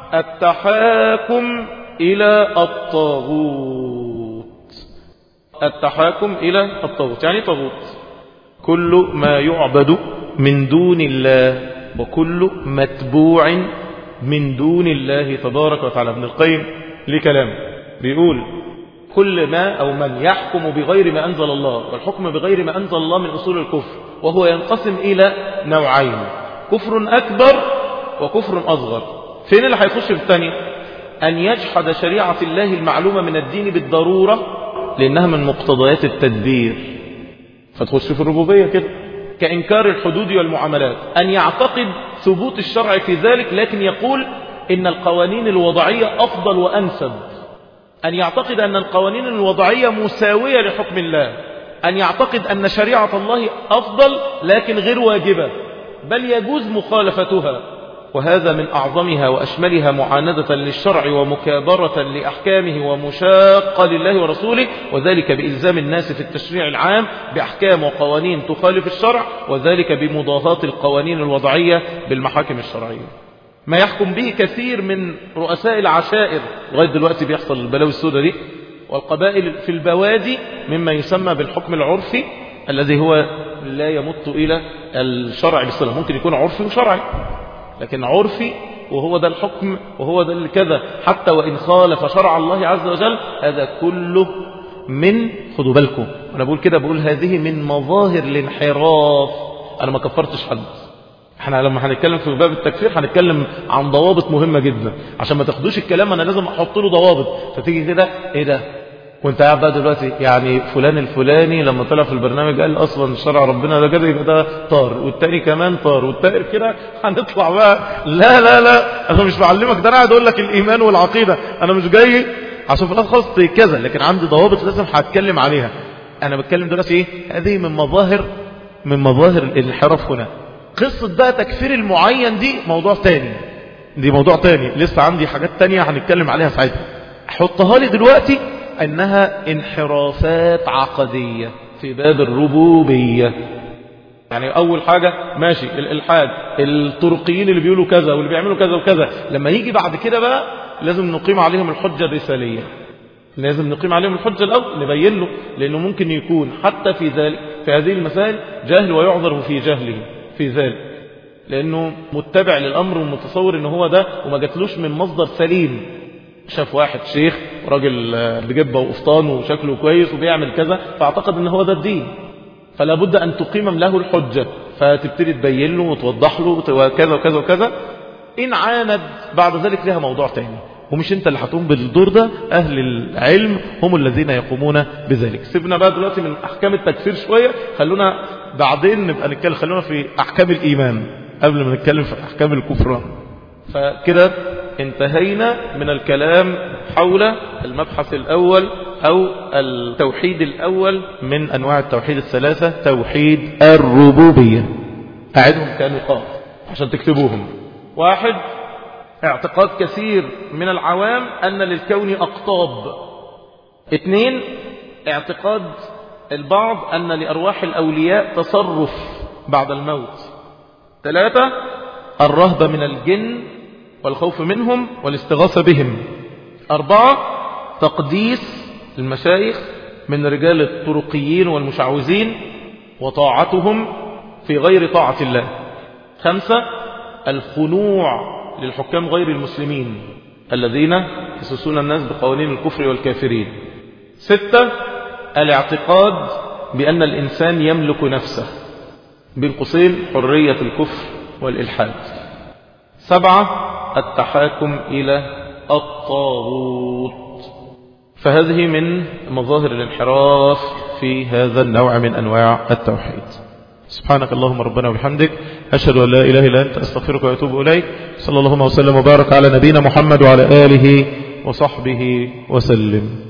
التحاكم إلى الطاغوت التحاكم إلى الطاغوت يعني طاغوت كل ما يعبد من دون الله وكل متبوع من دون الله تبارك وتعالى ابن القيم لكلام بيقول كل ما أو من يحكم بغير ما أنزل الله والحكم بغير ما أنزل الله من أصول الكفر وهو ينقسم إلى نوعين كفر أكبر وكفر أصغر فين اللي هيخش في الثاني أن يجحد شريعة الله المعلومة من الدين بالضرورة لأنها من مقتضيات التدبير فتخش في الربوبية كده كإنكار الحدود والمعاملات أن يعتقد ثبوت الشرع في ذلك لكن يقول إن القوانين الوضعية أفضل وأنسب أن يعتقد أن القوانين الوضعية مساوية لحكم الله أن يعتقد أن شريعة الله أفضل لكن غير واجبة بل يجوز مخالفتها وهذا من أعظمها وأشملها معاندة للشرع ومكابرة لأحكامه ومشاقة لله ورسوله وذلك بإلزام الناس في التشريع العام بأحكام وقوانين تخالف الشرع وذلك بمضاهاة القوانين الوضعية بالمحاكم الشرعية ما يحكم به كثير من رؤساء العشائر لغاية دلوقتي بيحصل البلاوي السوداء دي والقبائل في البوادي مما يسمى بالحكم العرفي الذي هو لا يمت إلى الشرع بصلة ممكن يكون عرفي وشرعي لكن عرفي وهو ده الحكم وهو ده الكذا حتى وإن خالف شرع الله عز وجل هذا كله من خدوا بالكم أنا بقول كده بقول هذه من مظاهر الانحراف أنا ما كفرتش حد احنا لما هنتكلم في باب التكفير هنتكلم عن ضوابط مهمة جدا عشان ما تاخدوش الكلام انا لازم احط له ضوابط فتيجي كده ايه ده وانت قاعد بقى دلوقتي يعني فلان الفلاني لما طلع في البرنامج قال اصلا شرع ربنا ده كده يبقى ده طار والتاني كمان طار والتاني كده هنطلع بقى لا لا لا انا مش بعلمك ده انا قاعد اقول لك الايمان والعقيده انا مش جاي عشان في الاخر خلاص كذا لكن عندي ضوابط لازم هتكلم عليها انا بتكلم دلوقتي ايه هذه من مظاهر من مظاهر الانحراف هنا قصة بقى تكفير المعين دي موضوع تاني دي موضوع تاني لسه عندي حاجات تانية هنتكلم عليها ساعتها حطها لي دلوقتي انها انحرافات عقدية في باب الربوبية يعني اول حاجة ماشي الالحاد الطرقيين اللي بيقولوا كذا واللي بيعملوا كذا وكذا لما يجي بعد كده بقى لازم نقيم عليهم الحجة الرسالية لازم نقيم عليهم الحجة الأول نبين له لأنه ممكن يكون حتى في ذلك في هذه المسائل جاهل ويعذر في جهله في ذلك لأنه متبع للأمر ومتصور أنه هو ده وما جاتلوش من مصدر سليم شاف واحد شيخ راجل بجبة وقفطان وشكله كويس وبيعمل كذا فاعتقد ان هو ده الدين فلا بد أن تقيم له الحجة فتبتدي تبين له وتوضح له وكذا وكذا وكذا إن عاند بعد ذلك لها موضوع تاني ومش انت اللي هتقوم بالدور ده اهل العلم هم الذين يقومون بذلك سيبنا بقى دلوقتي من احكام التكفير شوية خلونا بعدين نبقى نتكلم خلونا في احكام الايمان قبل ما نتكلم في احكام الكفران فكده انتهينا من الكلام حول المبحث الاول او التوحيد الاول من انواع التوحيد الثلاثة توحيد الربوبية اعدهم كنقاط عشان تكتبوهم واحد اعتقاد كثير من العوام أن للكون أقطاب اثنين اعتقاد البعض أن لأرواح الأولياء تصرف بعد الموت ثلاثة الرهبة من الجن والخوف منهم والاستغاثة بهم أربعة تقديس المشايخ من رجال الطرقيين والمشعوذين وطاعتهم في غير طاعة الله خمسة الخنوع للحكام غير المسلمين الذين يسسون الناس بقوانين الكفر والكافرين ستة الاعتقاد بأن الإنسان يملك نفسه بين قوسين حرية الكفر والإلحاد سبعة التحاكم إلى الطاغوت فهذه من مظاهر الانحراف في هذا النوع من أنواع التوحيد سبحانك اللهم ربنا وبحمدك أشهد أن لا إله إلا أنت أستغفرك وأتوب إليك صلى الله وسلم وبارك على نبينا محمد وعلى آله وصحبه وسلم